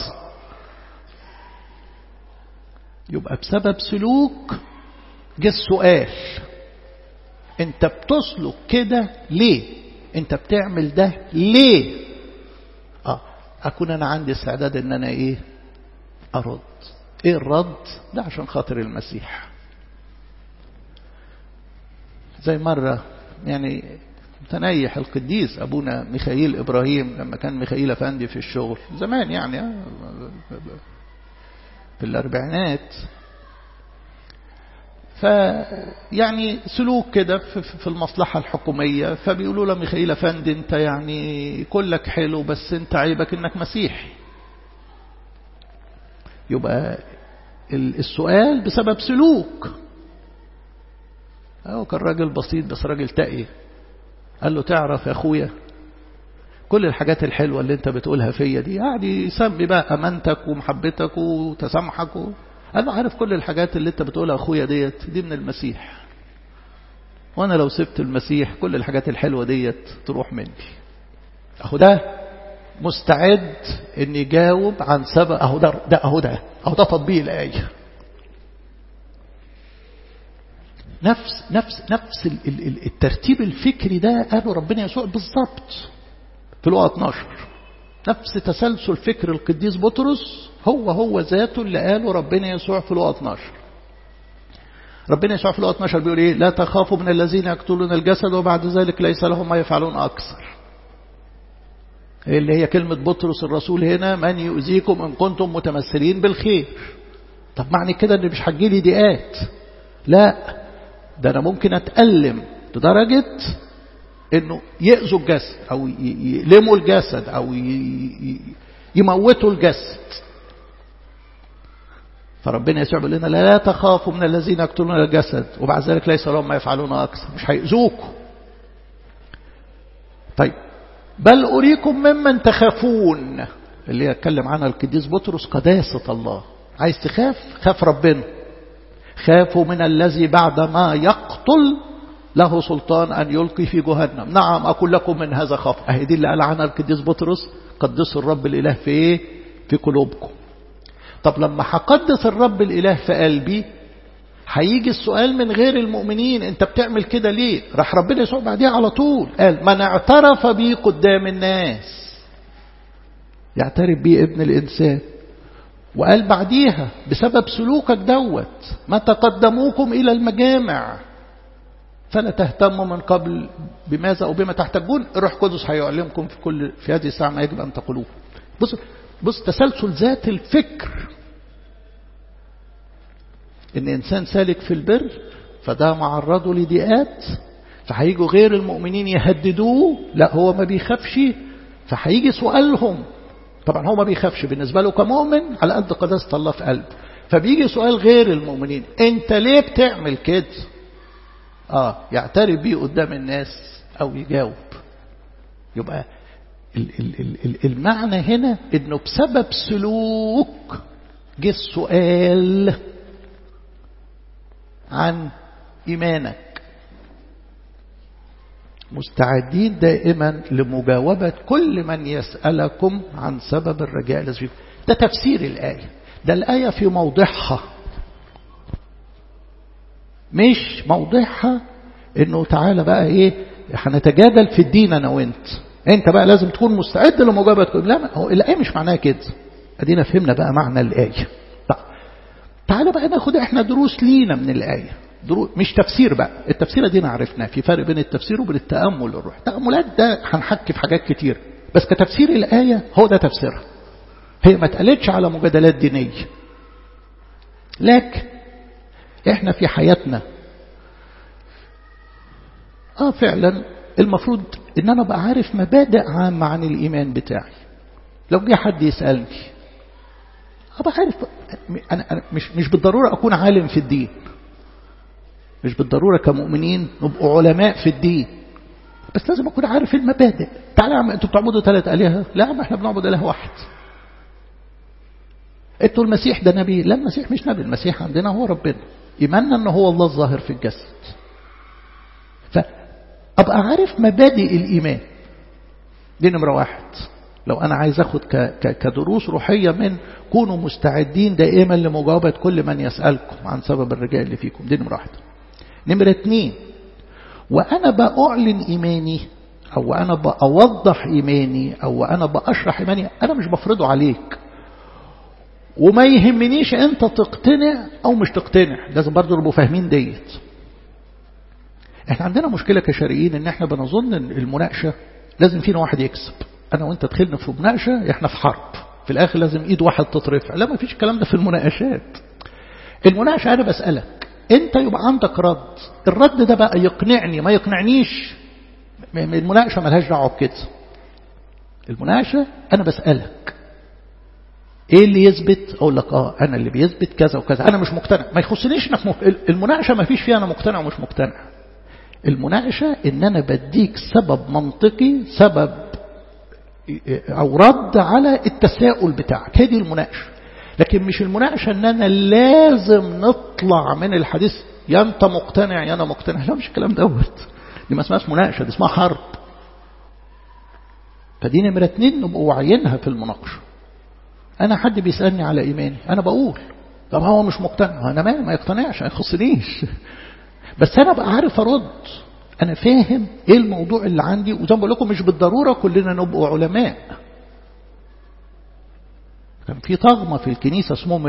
Speaker 1: يبقى بسبب سلوك جه السؤال انت بتسلك كده ليه انت بتعمل ده ليه اه اكون انا عندي استعداد ان انا ايه ارد ايه الرد ده عشان خاطر المسيح زي مرة يعني تنيح القديس أبونا ميخائيل إبراهيم لما كان ميخائيل أفندي في الشغل زمان يعني في الأربعينات فيعني سلوك كده في المصلحة الحكومية فبيقولوا له ميخائيل أفندي أنت يعني كلك حلو بس أنت عيبك أنك مسيحي يبقى السؤال بسبب سلوك هو كان راجل بسيط بس راجل تقي قال له تعرف يا أخويا كل الحاجات الحلوة اللي انت بتقولها فيا دي يعني يسمي بقى أمانتك ومحبتك وتسامحك و... قال له عارف كل الحاجات اللي انت بتقولها أخويا ديت دي من المسيح وأنا لو سبت المسيح كل الحاجات الحلوة ديت تروح مني أهو ده مستعد ان يجاوب عن سبب اهو ده ده اهو ده اهو ده تطبيق الايه نفس نفس نفس الترتيب الفكري ده قاله ربنا يسوع بالظبط في لقا 12 نفس تسلسل فكر القديس بطرس هو هو ذاته اللي قاله ربنا يسوع في لقا 12 ربنا يسوع في لقا 12 بيقول ايه لا تخافوا من الذين يقتلون الجسد وبعد ذلك ليس لهم ما يفعلون اكثر اللي هي كلمة بطرس الرسول هنا من يؤذيكم إن كنتم متمثلين بالخير طب معنى كده ان مش هتجيلي ضيقات لا ده انا ممكن اتألم لدرجة انه يأذوا الجسد او يلموا الجسد او يموتوا الجسد فربنا يسوع بيقول لنا لا تخافوا من الذين يقتلون الجسد وبعد ذلك ليس لهم ما يفعلون اكثر مش هيأذوكم طيب بل أريكم ممن تخافون اللي يتكلم عنها القديس بطرس قداسة الله عايز تخاف خاف ربنا خافوا من الذي بعدما يقتل له سلطان أن يلقي في جهنم نعم أقول لكم من هذا خاف أهي دي اللي قال عنها القديس بطرس قدسوا الرب الإله في إيه في قلوبكم طب لما هقدس الرب الإله في قلبي هيجي السؤال من غير المؤمنين انت بتعمل كده ليه راح ربنا يسوع بعديها على طول قال من اعترف بي قدام الناس يعترف بيه ابن الانسان وقال بعديها بسبب سلوكك دوت ما تقدموكم الى المجامع فلا تهتموا من قبل بماذا او بما تحتاجون الروح القدس هيعلمكم في كل في هذه الساعه ما يجب ان تقولوه بص بص تسلسل ذات الفكر ان انسان سالك في البر فده معرضه لضيقات فهيجوا غير المؤمنين يهددوه لا هو ما بيخافش فهيجي سؤالهم طبعا هو ما بيخافش بالنسبه له كمؤمن على قد قداسه الله في قلبه فبيجي سؤال غير المؤمنين انت ليه بتعمل كده اه يعترف بيه قدام الناس او يجاوب يبقى المعنى هنا انه بسبب سلوك جه السؤال عن إيمانك مستعدين دائما لمجاوبة كل من يسألكم عن سبب الرجاء الذي ده تفسير الآية ده الآية في موضعها مش موضعها انه تعالى بقى ايه هنتجادل في الدين انا وانت انت بقى لازم تكون مستعد لمجابهة كل لا هو الآية مش معناها كده ادينا فهمنا بقى معنى الآية طيب تعالى بقى ناخد احنا دروس لينا من الآية دروس مش تفسير بقى التفسير ادينا عرفناه في فرق بين التفسير وبين التأمل الروح التأملات ده هنحكي في حاجات كتير بس كتفسير الآية هو ده تفسيرها هي ما اتقالتش على مجادلات دينية لكن احنا في حياتنا اه فعلا المفروض ان انا ابقى عارف مبادئ عامة عن الايمان بتاعي لو جه حد يسألني ابقى عارف انا, أنا مش, مش بالضرورة اكون عالم في الدين مش بالضرورة كمؤمنين نبقوا علماء في الدين بس لازم اكون عارف المبادئ تعالى يا عم انتوا بتعبدوا ثلاث الهه لا ما احنا بنعبد اله واحد انتوا المسيح ده نبي لا المسيح مش نبي المسيح عندنا هو ربنا ايماننا ان هو الله الظاهر في الجسد فابقى عارف مبادئ الايمان دي نمره واحد لو انا عايز اخد كدروس روحيه من كونوا مستعدين دائما لمجاوبه كل من يسالكم عن سبب الرجاء اللي فيكم دي نمره واحد نمره اثنين وأنا بأعلن إيماني أو أنا بأوضح إيماني أو أنا بأشرح إيماني أنا مش بفرضه عليك وما يهمنيش أنت تقتنع أو مش تقتنع لازم برضو نبقوا فاهمين ديت احنا عندنا مشكلة كشرقيين ان احنا بنظن ان المناقشة لازم فينا واحد يكسب انا وانت دخلنا في مناقشة احنا في حرب في الاخر لازم ايد واحد تترفع لا ما فيش الكلام ده في المناقشات المناقشة انا بسألك انت يبقى عندك رد الرد ده بقى يقنعني ما يقنعنيش المناقشة ملهاش دعوة بكده المناقشة انا بسألك ايه اللي يثبت اقول لك اه انا اللي بيثبت كذا وكذا انا مش مقتنع ما يخصنيش انك مق... المناقشة ما فيش فيها انا مقتنع ومش مقتنع المناقشة ان انا بديك سبب منطقي سبب او رد على التساؤل بتاعك هذه المناقشة لكن مش المناقشة ان انا لازم نطلع من الحديث يا انت مقتنع يا انا مقتنع لا مش الكلام دوت دي ما اسمهاش مناقشة دي اسمها حرب فدي نمرة اتنين نبقوا واعيينها في المناقشة انا حد بيسألني على ايماني انا بقول طب هو مش مقتنع انا ما ما يقتنعش ما يخصنيش بس انا بقى عارف ارد انا فاهم ايه الموضوع اللي عندي وزي ما بقول لكم مش بالضرورة كلنا نبقوا علماء كان في طغمة في الكنيسة اسمهم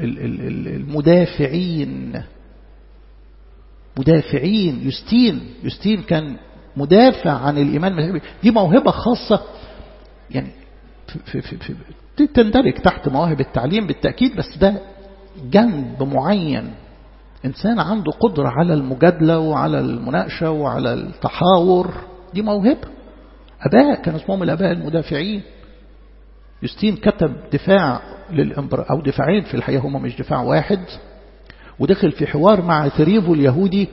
Speaker 1: المدافعين مدافعين يستين يستين كان مدافع عن الإيمان دي موهبة خاصة يعني في في في في تندرج تحت مواهب التعليم بالتأكيد بس ده جنب معين إنسان عنده قدرة على المجادلة وعلى المناقشة وعلى التحاور دي موهبة أباء كان اسمهم الأباء المدافعين يوستين كتب دفاع للإمبراطور أو دفاعين في الحقيقة هما مش دفاع واحد ودخل في حوار مع ثريفو اليهودي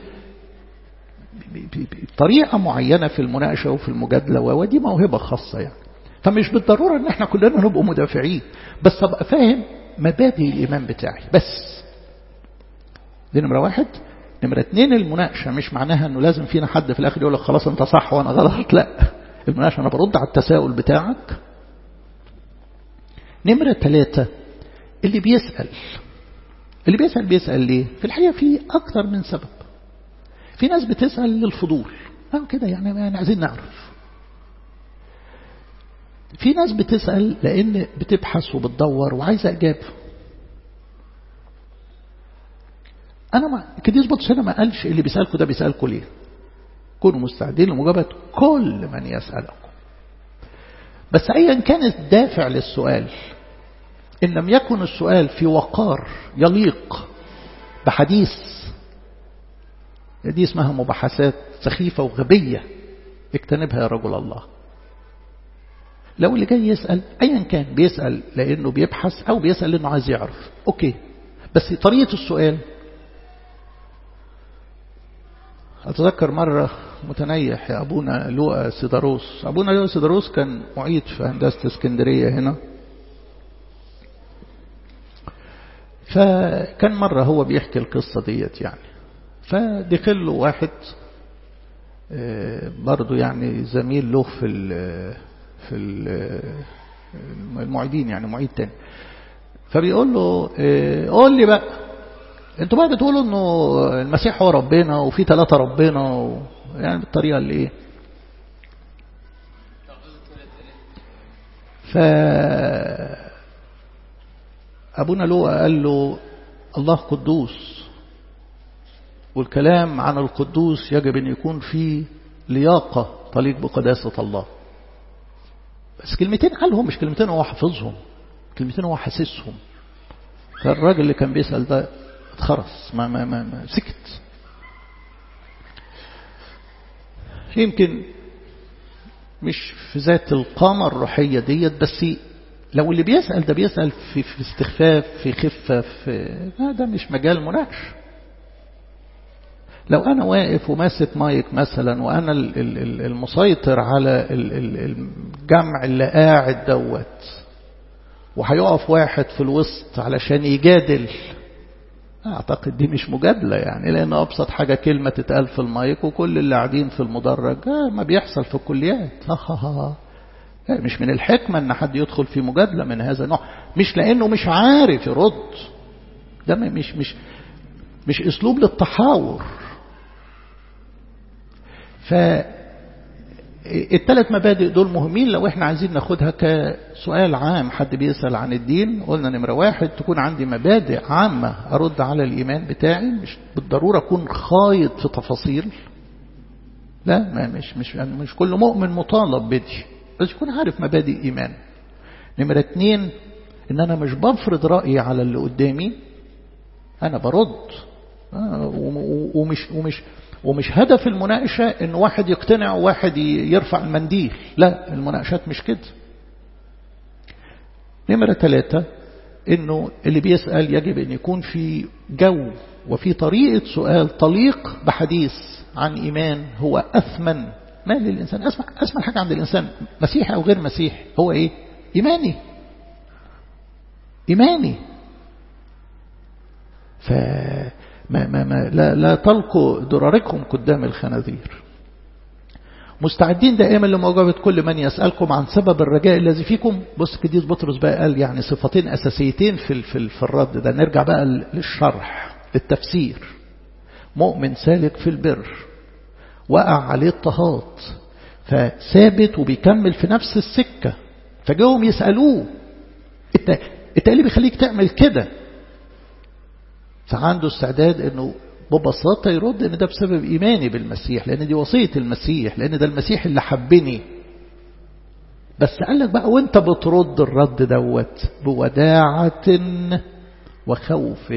Speaker 1: بطريقة معينة في المناقشة وفي المجادلة ودي موهبة خاصة يعني فمش بالضرورة ان احنا كلنا نبقى مدافعين بس ابقى فاهم مبادئ الإيمان بتاعي بس دي نمرة واحد نمرة اتنين المناقشة مش معناها انه لازم فينا حد في الاخر يقول لك خلاص انت صح وانا غلط لا المناقشة انا برد على التساؤل بتاعك نمرة ثلاثة اللي بيسأل اللي بيسأل بيسأل ليه في الحقيقة في أكثر من سبب في ناس بتسأل للفضول أو كده يعني, يعني عايزين نعرف في ناس بتسأل لأن بتبحث وبتدور وعايزة إجابة أنا ما كديس بطس هنا ما قالش اللي بيسألكم ده بيسألكم ليه كونوا مستعدين لمجابة كل من يسألكم بس أيا كان الدافع للسؤال إن لم يكن السؤال في وقار يليق بحديث دي اسمها مباحثات سخيفة وغبية اجتنبها يا رجل الله لو اللي جاي يسأل أيا كان بيسأل لأنه بيبحث أو بيسأل لأنه عايز يعرف أوكي بس طريقة السؤال أتذكر مرة متنيح يا أبونا لوقا سيداروس أبونا لوقا سيداروس كان معيد في هندسة اسكندرية هنا فكان مرة هو بيحكي القصة ديت يعني فدخل له واحد برضه يعني زميل له في ال في ال المعيدين يعني معيد تاني فبيقول له قول لي بقى انتوا بقى بتقولوا انه المسيح هو ربنا وفي ثلاثة ربنا و... يعني بالطريقة اللي ايه ف أبونا لوقا قال له الله قدوس والكلام عن القدوس يجب أن يكون فيه لياقة تليق بقداسة الله بس كلمتين قالهم مش كلمتين هو حافظهم كلمتين هو حاسسهم فالراجل اللي كان بيسأل ده اتخرس ما, ما, ما, ما سكت يمكن مش في ذات القامة الروحية ديت بس لو اللي بيسأل ده بيسأل في, في استخفاف في خفة في ده مش مجال مناقش لو أنا واقف وماسك مايك مثلا وأنا المسيطر على الجمع اللي قاعد دوت وهيقف واحد في الوسط علشان يجادل أعتقد دي مش مجادلة يعني لأن أبسط حاجة كلمة تتقال في المايك وكل اللي قاعدين في المدرج آه ما بيحصل في الكليات ها ها ها مش من الحكمة أن حد يدخل في مجادلة من هذا النوع مش لأنه مش عارف يرد ده مش مش مش أسلوب للتحاور ف الثلاث مبادئ دول مهمين لو احنا عايزين ناخدها كسؤال عام حد بيسأل عن الدين قلنا نمرة واحد تكون عندي مبادئ عامة أرد على الإيمان بتاعي مش بالضرورة أكون خايض في تفاصيل لا ما مش مش مش كل مؤمن مطالب بدي بس يكون عارف مبادئ إيمان نمرة اتنين إن أنا مش بفرض رأيي على اللي قدامي أنا برد ومش ومش ومش هدف المناقشة ان واحد يقتنع وواحد يرفع المنديل لا المناقشات مش كده نمرة ثلاثة انه اللي بيسأل يجب ان يكون في جو وفي طريقة سؤال طليق بحديث عن ايمان هو اثمن ما للانسان اسمع اسمع حاجة عند الانسان مسيحي او غير مسيحي هو ايه ايماني ايماني ف ما ما ما لا, لا تلقوا دراركم قدام الخنازير مستعدين دائما لمواجهة كل من يسألكم عن سبب الرجاء الذي فيكم بص كديس بطرس بقى قال يعني صفتين أساسيتين في, في, في الرد ده نرجع بقى للشرح للتفسير مؤمن سالك في البر وقع عليه اضطهاد فثابت وبيكمل في نفس السكة فجاهم يسألوه انت انت اللي بيخليك تعمل كده فعنده استعداد انه ببساطة يرد ان ده بسبب ايماني بالمسيح لان دي وصية المسيح لان ده المسيح اللي حبني بس قال لك بقى وانت بترد الرد دوت بوداعة وخوف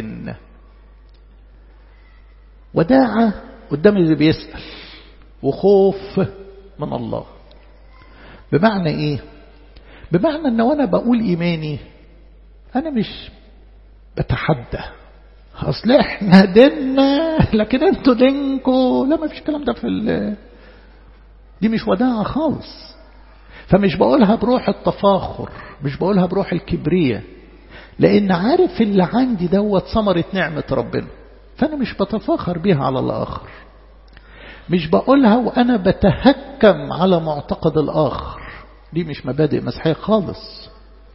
Speaker 1: وداعة قدام اللي بيسأل وخوف من الله بمعنى ايه بمعنى ان وانا بقول ايماني انا مش بتحدى اصل احنا ديننا لكن انتوا دينكوا لا ما فيش الكلام ده في ال... دي مش وداعة خالص فمش بقولها بروح التفاخر مش بقولها بروح الكبرية لان عارف اللي عندي دوت ثمرة نعمة ربنا فانا مش بتفاخر بيها على الاخر مش بقولها وانا بتهكم على معتقد الاخر دي مش مبادئ مسيحية خالص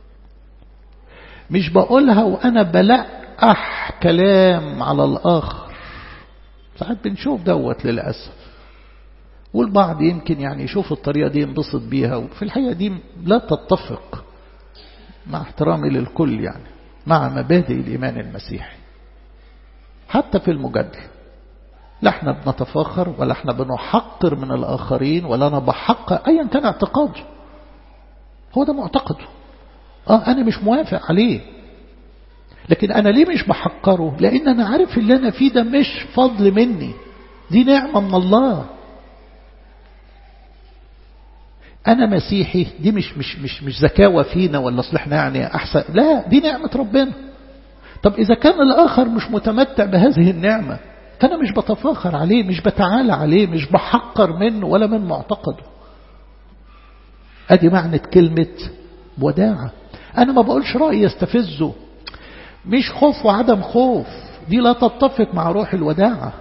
Speaker 1: مش بقولها وانا بلقح كلام على الاخر ساعات بنشوف دوت للاسف والبعض يمكن يعني يشوف الطريقة دي ينبسط بيها وفي الحقيقة دي لا تتفق مع احترامي للكل يعني مع مبادئ الإيمان المسيحي حتى في المجادلة لا احنا بنتفاخر ولا احنا بنحقر من الآخرين ولا أنا بحقر أيا كان اعتقاده هو ده معتقده اه أنا مش موافق عليه لكن أنا ليه مش بحقره لأن أنا عارف اللي أنا فيه ده مش فضل مني دي نعمة من الله أنا مسيحي دي مش مش مش مش زكاوة فينا ولا أصل احنا يعني أحسن لا دي نعمة ربنا طب إذا كان الآخر مش متمتع بهذه النعمة فأنا مش بتفاخر عليه مش بتعالى عليه مش بحقر منه ولا من معتقده أدي معنى كلمة وداعة أنا ما بقولش رأي يستفزه مش خوف وعدم خوف دي لا تتفق مع روح الوداعة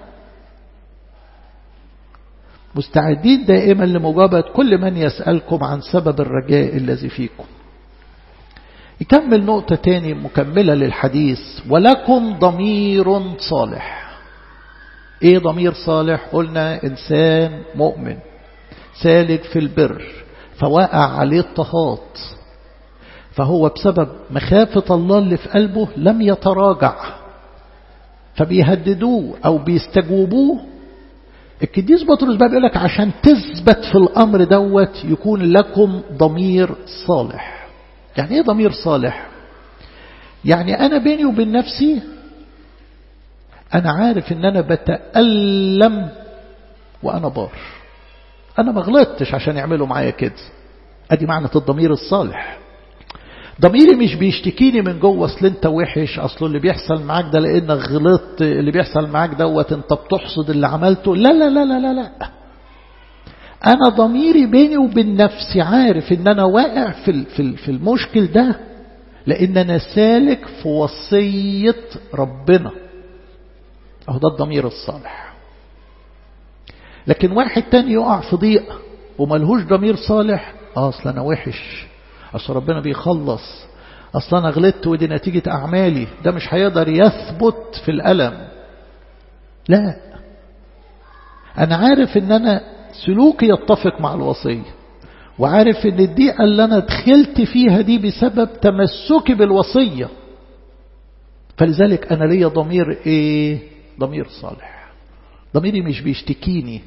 Speaker 1: مستعدين دائما لمجابة كل من يسألكم عن سبب الرجاء الذي فيكم يكمل نقطة تاني مكملة للحديث ولكم ضمير صالح ايه ضمير صالح قلنا انسان مؤمن سالك في البر فوقع عليه اضطهاد فهو بسبب مخافة الله اللي في قلبه لم يتراجع فبيهددوه أو بيستجوبوه القديس بطرس بقى بيقول لك عشان تثبت في الأمر دوت يكون لكم ضمير صالح يعني ايه ضمير صالح يعني أنا بيني وبين نفسي أنا عارف إن أنا بتألم وأنا بار أنا ما غلطتش عشان يعملوا معايا كده أدي معنى الضمير الصالح ضميري مش بيشتكيني من جوه اصل انت وحش اصل اللي بيحصل معاك ده لانك غلطت اللي بيحصل معاك دوت انت بتحصد اللي عملته لا لا لا لا لا لا انا ضميري بيني وبين نفسي عارف ان انا واقع في في في المشكل ده لان انا سالك في وصيه ربنا اهو ده الضمير الصالح لكن واحد تاني يقع في ضيق وملهوش ضمير صالح اه اصل انا وحش اصل ربنا بيخلص اصل انا غلطت ودي نتيجة اعمالي ده مش هيقدر يثبت في الالم لا انا عارف ان انا سلوكي يتفق مع الوصية وعارف ان الضيقة اللي انا دخلت فيها دي بسبب تمسكي بالوصية فلذلك انا ليا ضمير ايه ضمير صالح ضميري مش بيشتكيني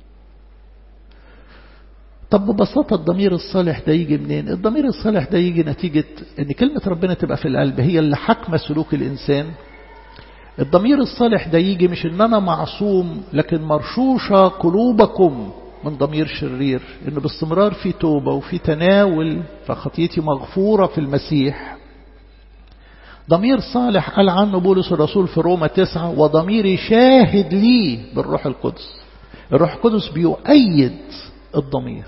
Speaker 1: طب ببساطة الضمير الصالح ده يجي منين الضمير الصالح ده يجي نتيجة ان كلمة ربنا تبقى في القلب هي اللي حكمة سلوك الانسان الضمير الصالح ده يجي مش ان انا معصوم لكن مرشوشة قلوبكم من ضمير شرير ان باستمرار في توبة وفي تناول فخطيتي مغفورة في المسيح ضمير صالح قال عنه بولس الرسول في روما تسعة وضميري شاهد لي بالروح القدس الروح القدس بيؤيد الضمير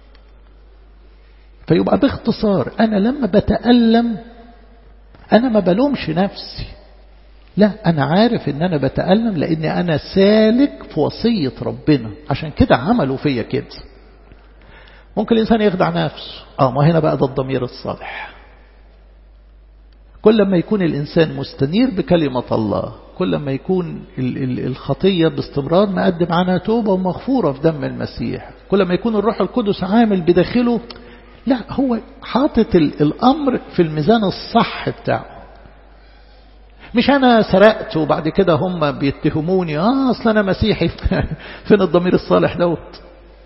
Speaker 1: فيبقى باختصار أنا لما بتألم أنا ما بلومش نفسي لا أنا عارف إن أنا بتألم لأن أنا سالك في وصية ربنا عشان كده عملوا فيا كده ممكن الإنسان يخدع نفسه آه ما هنا بقى ده الضمير الصالح كل ما يكون الإنسان مستنير بكلمة الله كل ما يكون الخطية باستمرار مقدم عنها توبة ومغفورة في دم المسيح كل ما يكون الروح القدس عامل بداخله لا هو حاطط الأمر في الميزان الصح بتاعه مش أنا سرقت وبعد كده هم بيتهموني آه أصل أنا مسيحي فين الضمير الصالح دوت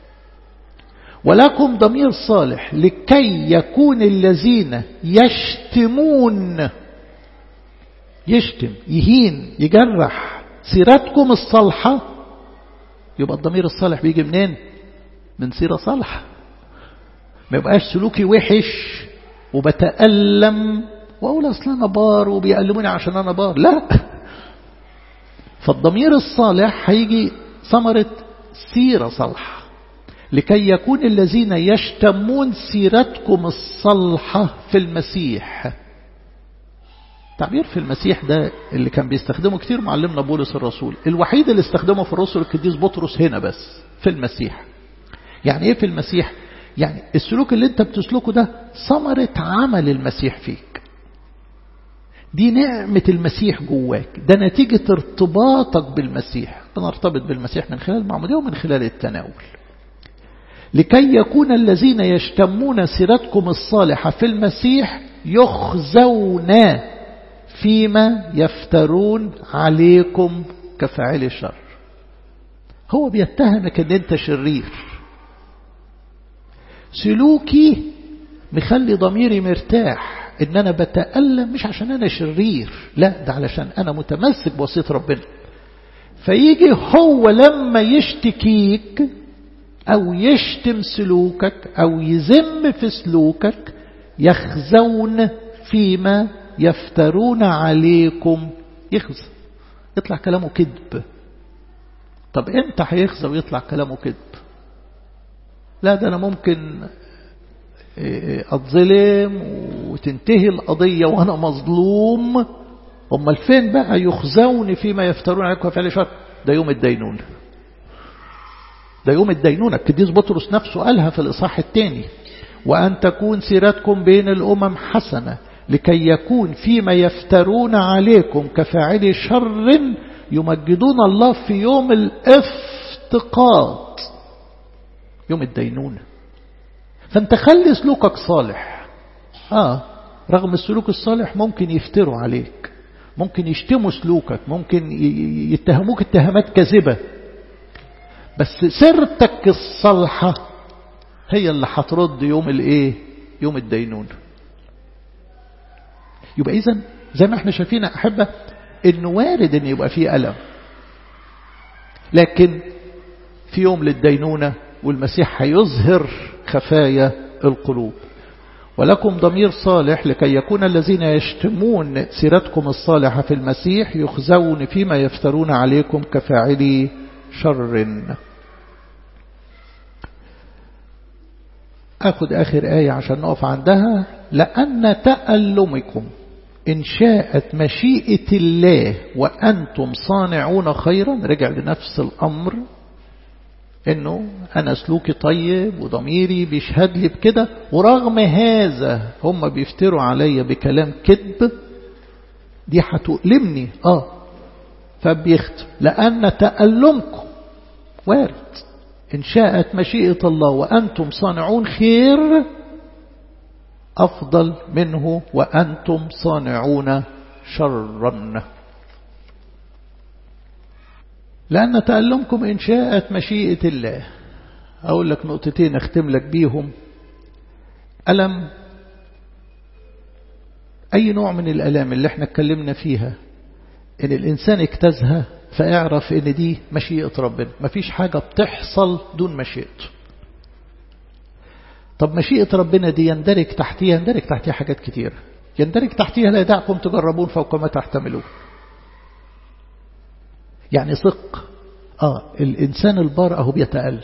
Speaker 1: ولكم ضمير صالح لكي يكون الذين يشتمون يشتم يهين يجرح سيرتكم الصالحة يبقى الضمير الصالح بيجي منين من سيرة صالحة ما يبقاش سلوكي وحش وبتألم وأقول أصل أنا بار وبيألموني عشان أنا بار لا فالضمير الصالح هيجي ثمرة سيرة صالحة لكي يكون الذين يشتمون سيرتكم الصالحة في المسيح تعبير في المسيح ده اللي كان بيستخدمه كتير معلمنا بولس الرسول الوحيد اللي استخدمه في الرسل القديس بطرس هنا بس في المسيح يعني ايه في المسيح يعني السلوك اللي انت بتسلكه ده ثمرة عمل المسيح فيك دي نعمة المسيح جواك ده نتيجة ارتباطك بالمسيح بنرتبط بالمسيح من خلال المعمودية ومن خلال التناول لكي يكون الذين يشتمون سيرتكم الصالحة في المسيح يخزون فيما يفترون عليكم كفاعل الشر هو بيتهمك ان انت شرير سلوكي مخلي ضميري مرتاح ان انا بتألم مش عشان انا شرير لا ده علشان انا متمسك بوصية ربنا فيجي هو لما يشتكيك او يشتم سلوكك او يذم في سلوكك يخزون فيما يفترون عليكم يخزى يطلع كلامه كذب طب امتى هيخزى ويطلع كلامه كذب لا ده انا ممكن اتظلم وتنتهي القضية وانا مظلوم امال فين بقى يخزون فيما يفترون عليكم فعل شر ده يوم الدينونة ده يوم الدينونة القديس بطرس نفسه قالها في الإصحاح الثاني وأن تكون سيرتكم بين الأمم حسنة لكي يكون فيما يفترون عليكم كفاعل شر يمجدون الله في يوم الافتقاد يوم الدينونة فانت خلي سلوكك صالح اه رغم السلوك الصالح ممكن يفتروا عليك ممكن يشتموا سلوكك ممكن يتهموك اتهامات كاذبة بس سيرتك الصالحة هي اللي هترد يوم الايه يوم الدينون يبقى اذا زي ما احنا شايفين احبه انه وارد ان يبقى فيه الم لكن في يوم للدينونه والمسيح هيظهر خفايا القلوب ولكم ضمير صالح لكي يكون الذين يشتمون سيرتكم الصالحة في المسيح يخزون فيما يفترون عليكم كفاعلي شر أخذ آخر آية عشان نقف عندها لأن تألمكم إن شاءت مشيئة الله وأنتم صانعون خيرا رجع لنفس الأمر انه انا سلوكي طيب وضميري بيشهد لي بكده ورغم هذا هم بيفتروا عليا بكلام كذب دي هتؤلمني اه فبيختم لان تألمكم وارد ان شاءت مشيئة الله وانتم صانعون خير افضل منه وانتم صانعون شرا لأن تألمكم إن شاءت مشيئة الله أقول لك نقطتين أختم لك بيهم ألم أي نوع من الألام اللي احنا اتكلمنا فيها إن الإنسان اجتازها فاعرف إن دي مشيئة ربنا مفيش حاجة بتحصل دون مشيئته طب مشيئة ربنا دي يندرج تحتيها يندرج تحتيها حاجات كتير يندرج تحتيها لا يدعكم تجربون فوق ما تحتملون يعني ثق آه الإنسان البار أهو بيتألم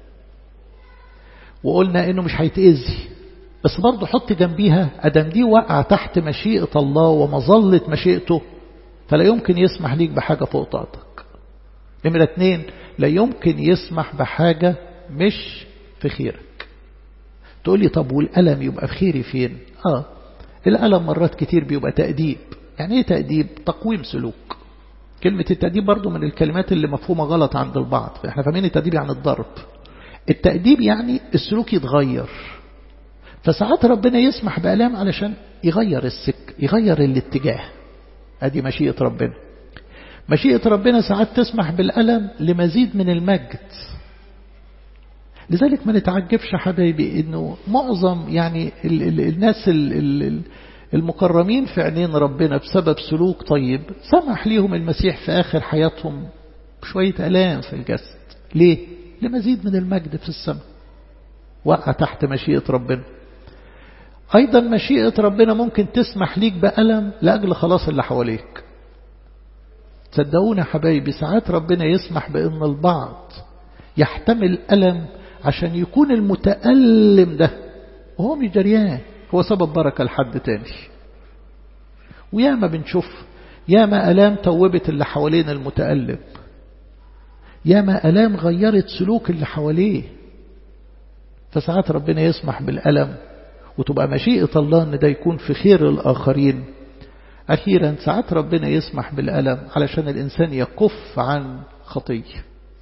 Speaker 1: وقلنا إنه مش هيتأذي بس برضه حط جنبيها أدم دي وقع تحت مشيئة الله ومظلة مشيئته فلا يمكن يسمح ليك بحاجة فوق طاقتك نمرة اتنين لا يمكن يسمح بحاجة مش في خيرك تقول لي طب والألم يبقى في خيري فين آه الألم مرات كتير بيبقى تأديب يعني ايه تأديب تقويم سلوك كلمة التأديب برضو من الكلمات اللي مفهومة غلط عند البعض احنا فاهمين التأديب يعني الضرب التأديب يعني السلوك يتغير فساعات ربنا يسمح بألام علشان يغير السك يغير الاتجاه ادي مشيئة ربنا مشيئة ربنا ساعات تسمح بالألم لمزيد من المجد لذلك ما نتعجبش حبايبي انه معظم يعني ال ال الناس ال ال المكرمين في عينين ربنا بسبب سلوك طيب سمح ليهم المسيح في آخر حياتهم بشوية ألام في الجسد ليه؟ لمزيد من المجد في السماء وقع تحت مشيئة ربنا أيضا مشيئة ربنا ممكن تسمح ليك بألم لأجل خلاص اللي حواليك صدقونا حبايبي ساعات ربنا يسمح بأن البعض يحتمل ألم عشان يكون المتألم ده وهو مش دريان هو سبب بركة لحد تاني وياما بنشوف ياما ألام توبت اللي حوالين المتألم ياما ألام غيرت سلوك اللي حواليه فساعات ربنا يسمح بالألم وتبقى مشيئة الله أن ده يكون في خير الآخرين أخيرا ساعات ربنا يسمح بالألم علشان الإنسان يكف عن خطيه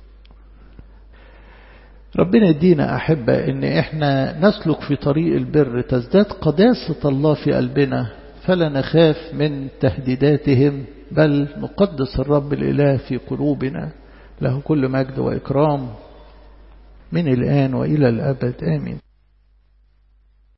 Speaker 1: ربنا يدينا أحبة إن إحنا نسلك في طريق البر تزداد قداسة الله في قلبنا فلا نخاف من تهديداتهم بل نقدس الرب الإله في قلوبنا له كل مجد وإكرام من الآن وإلى الأبد آمين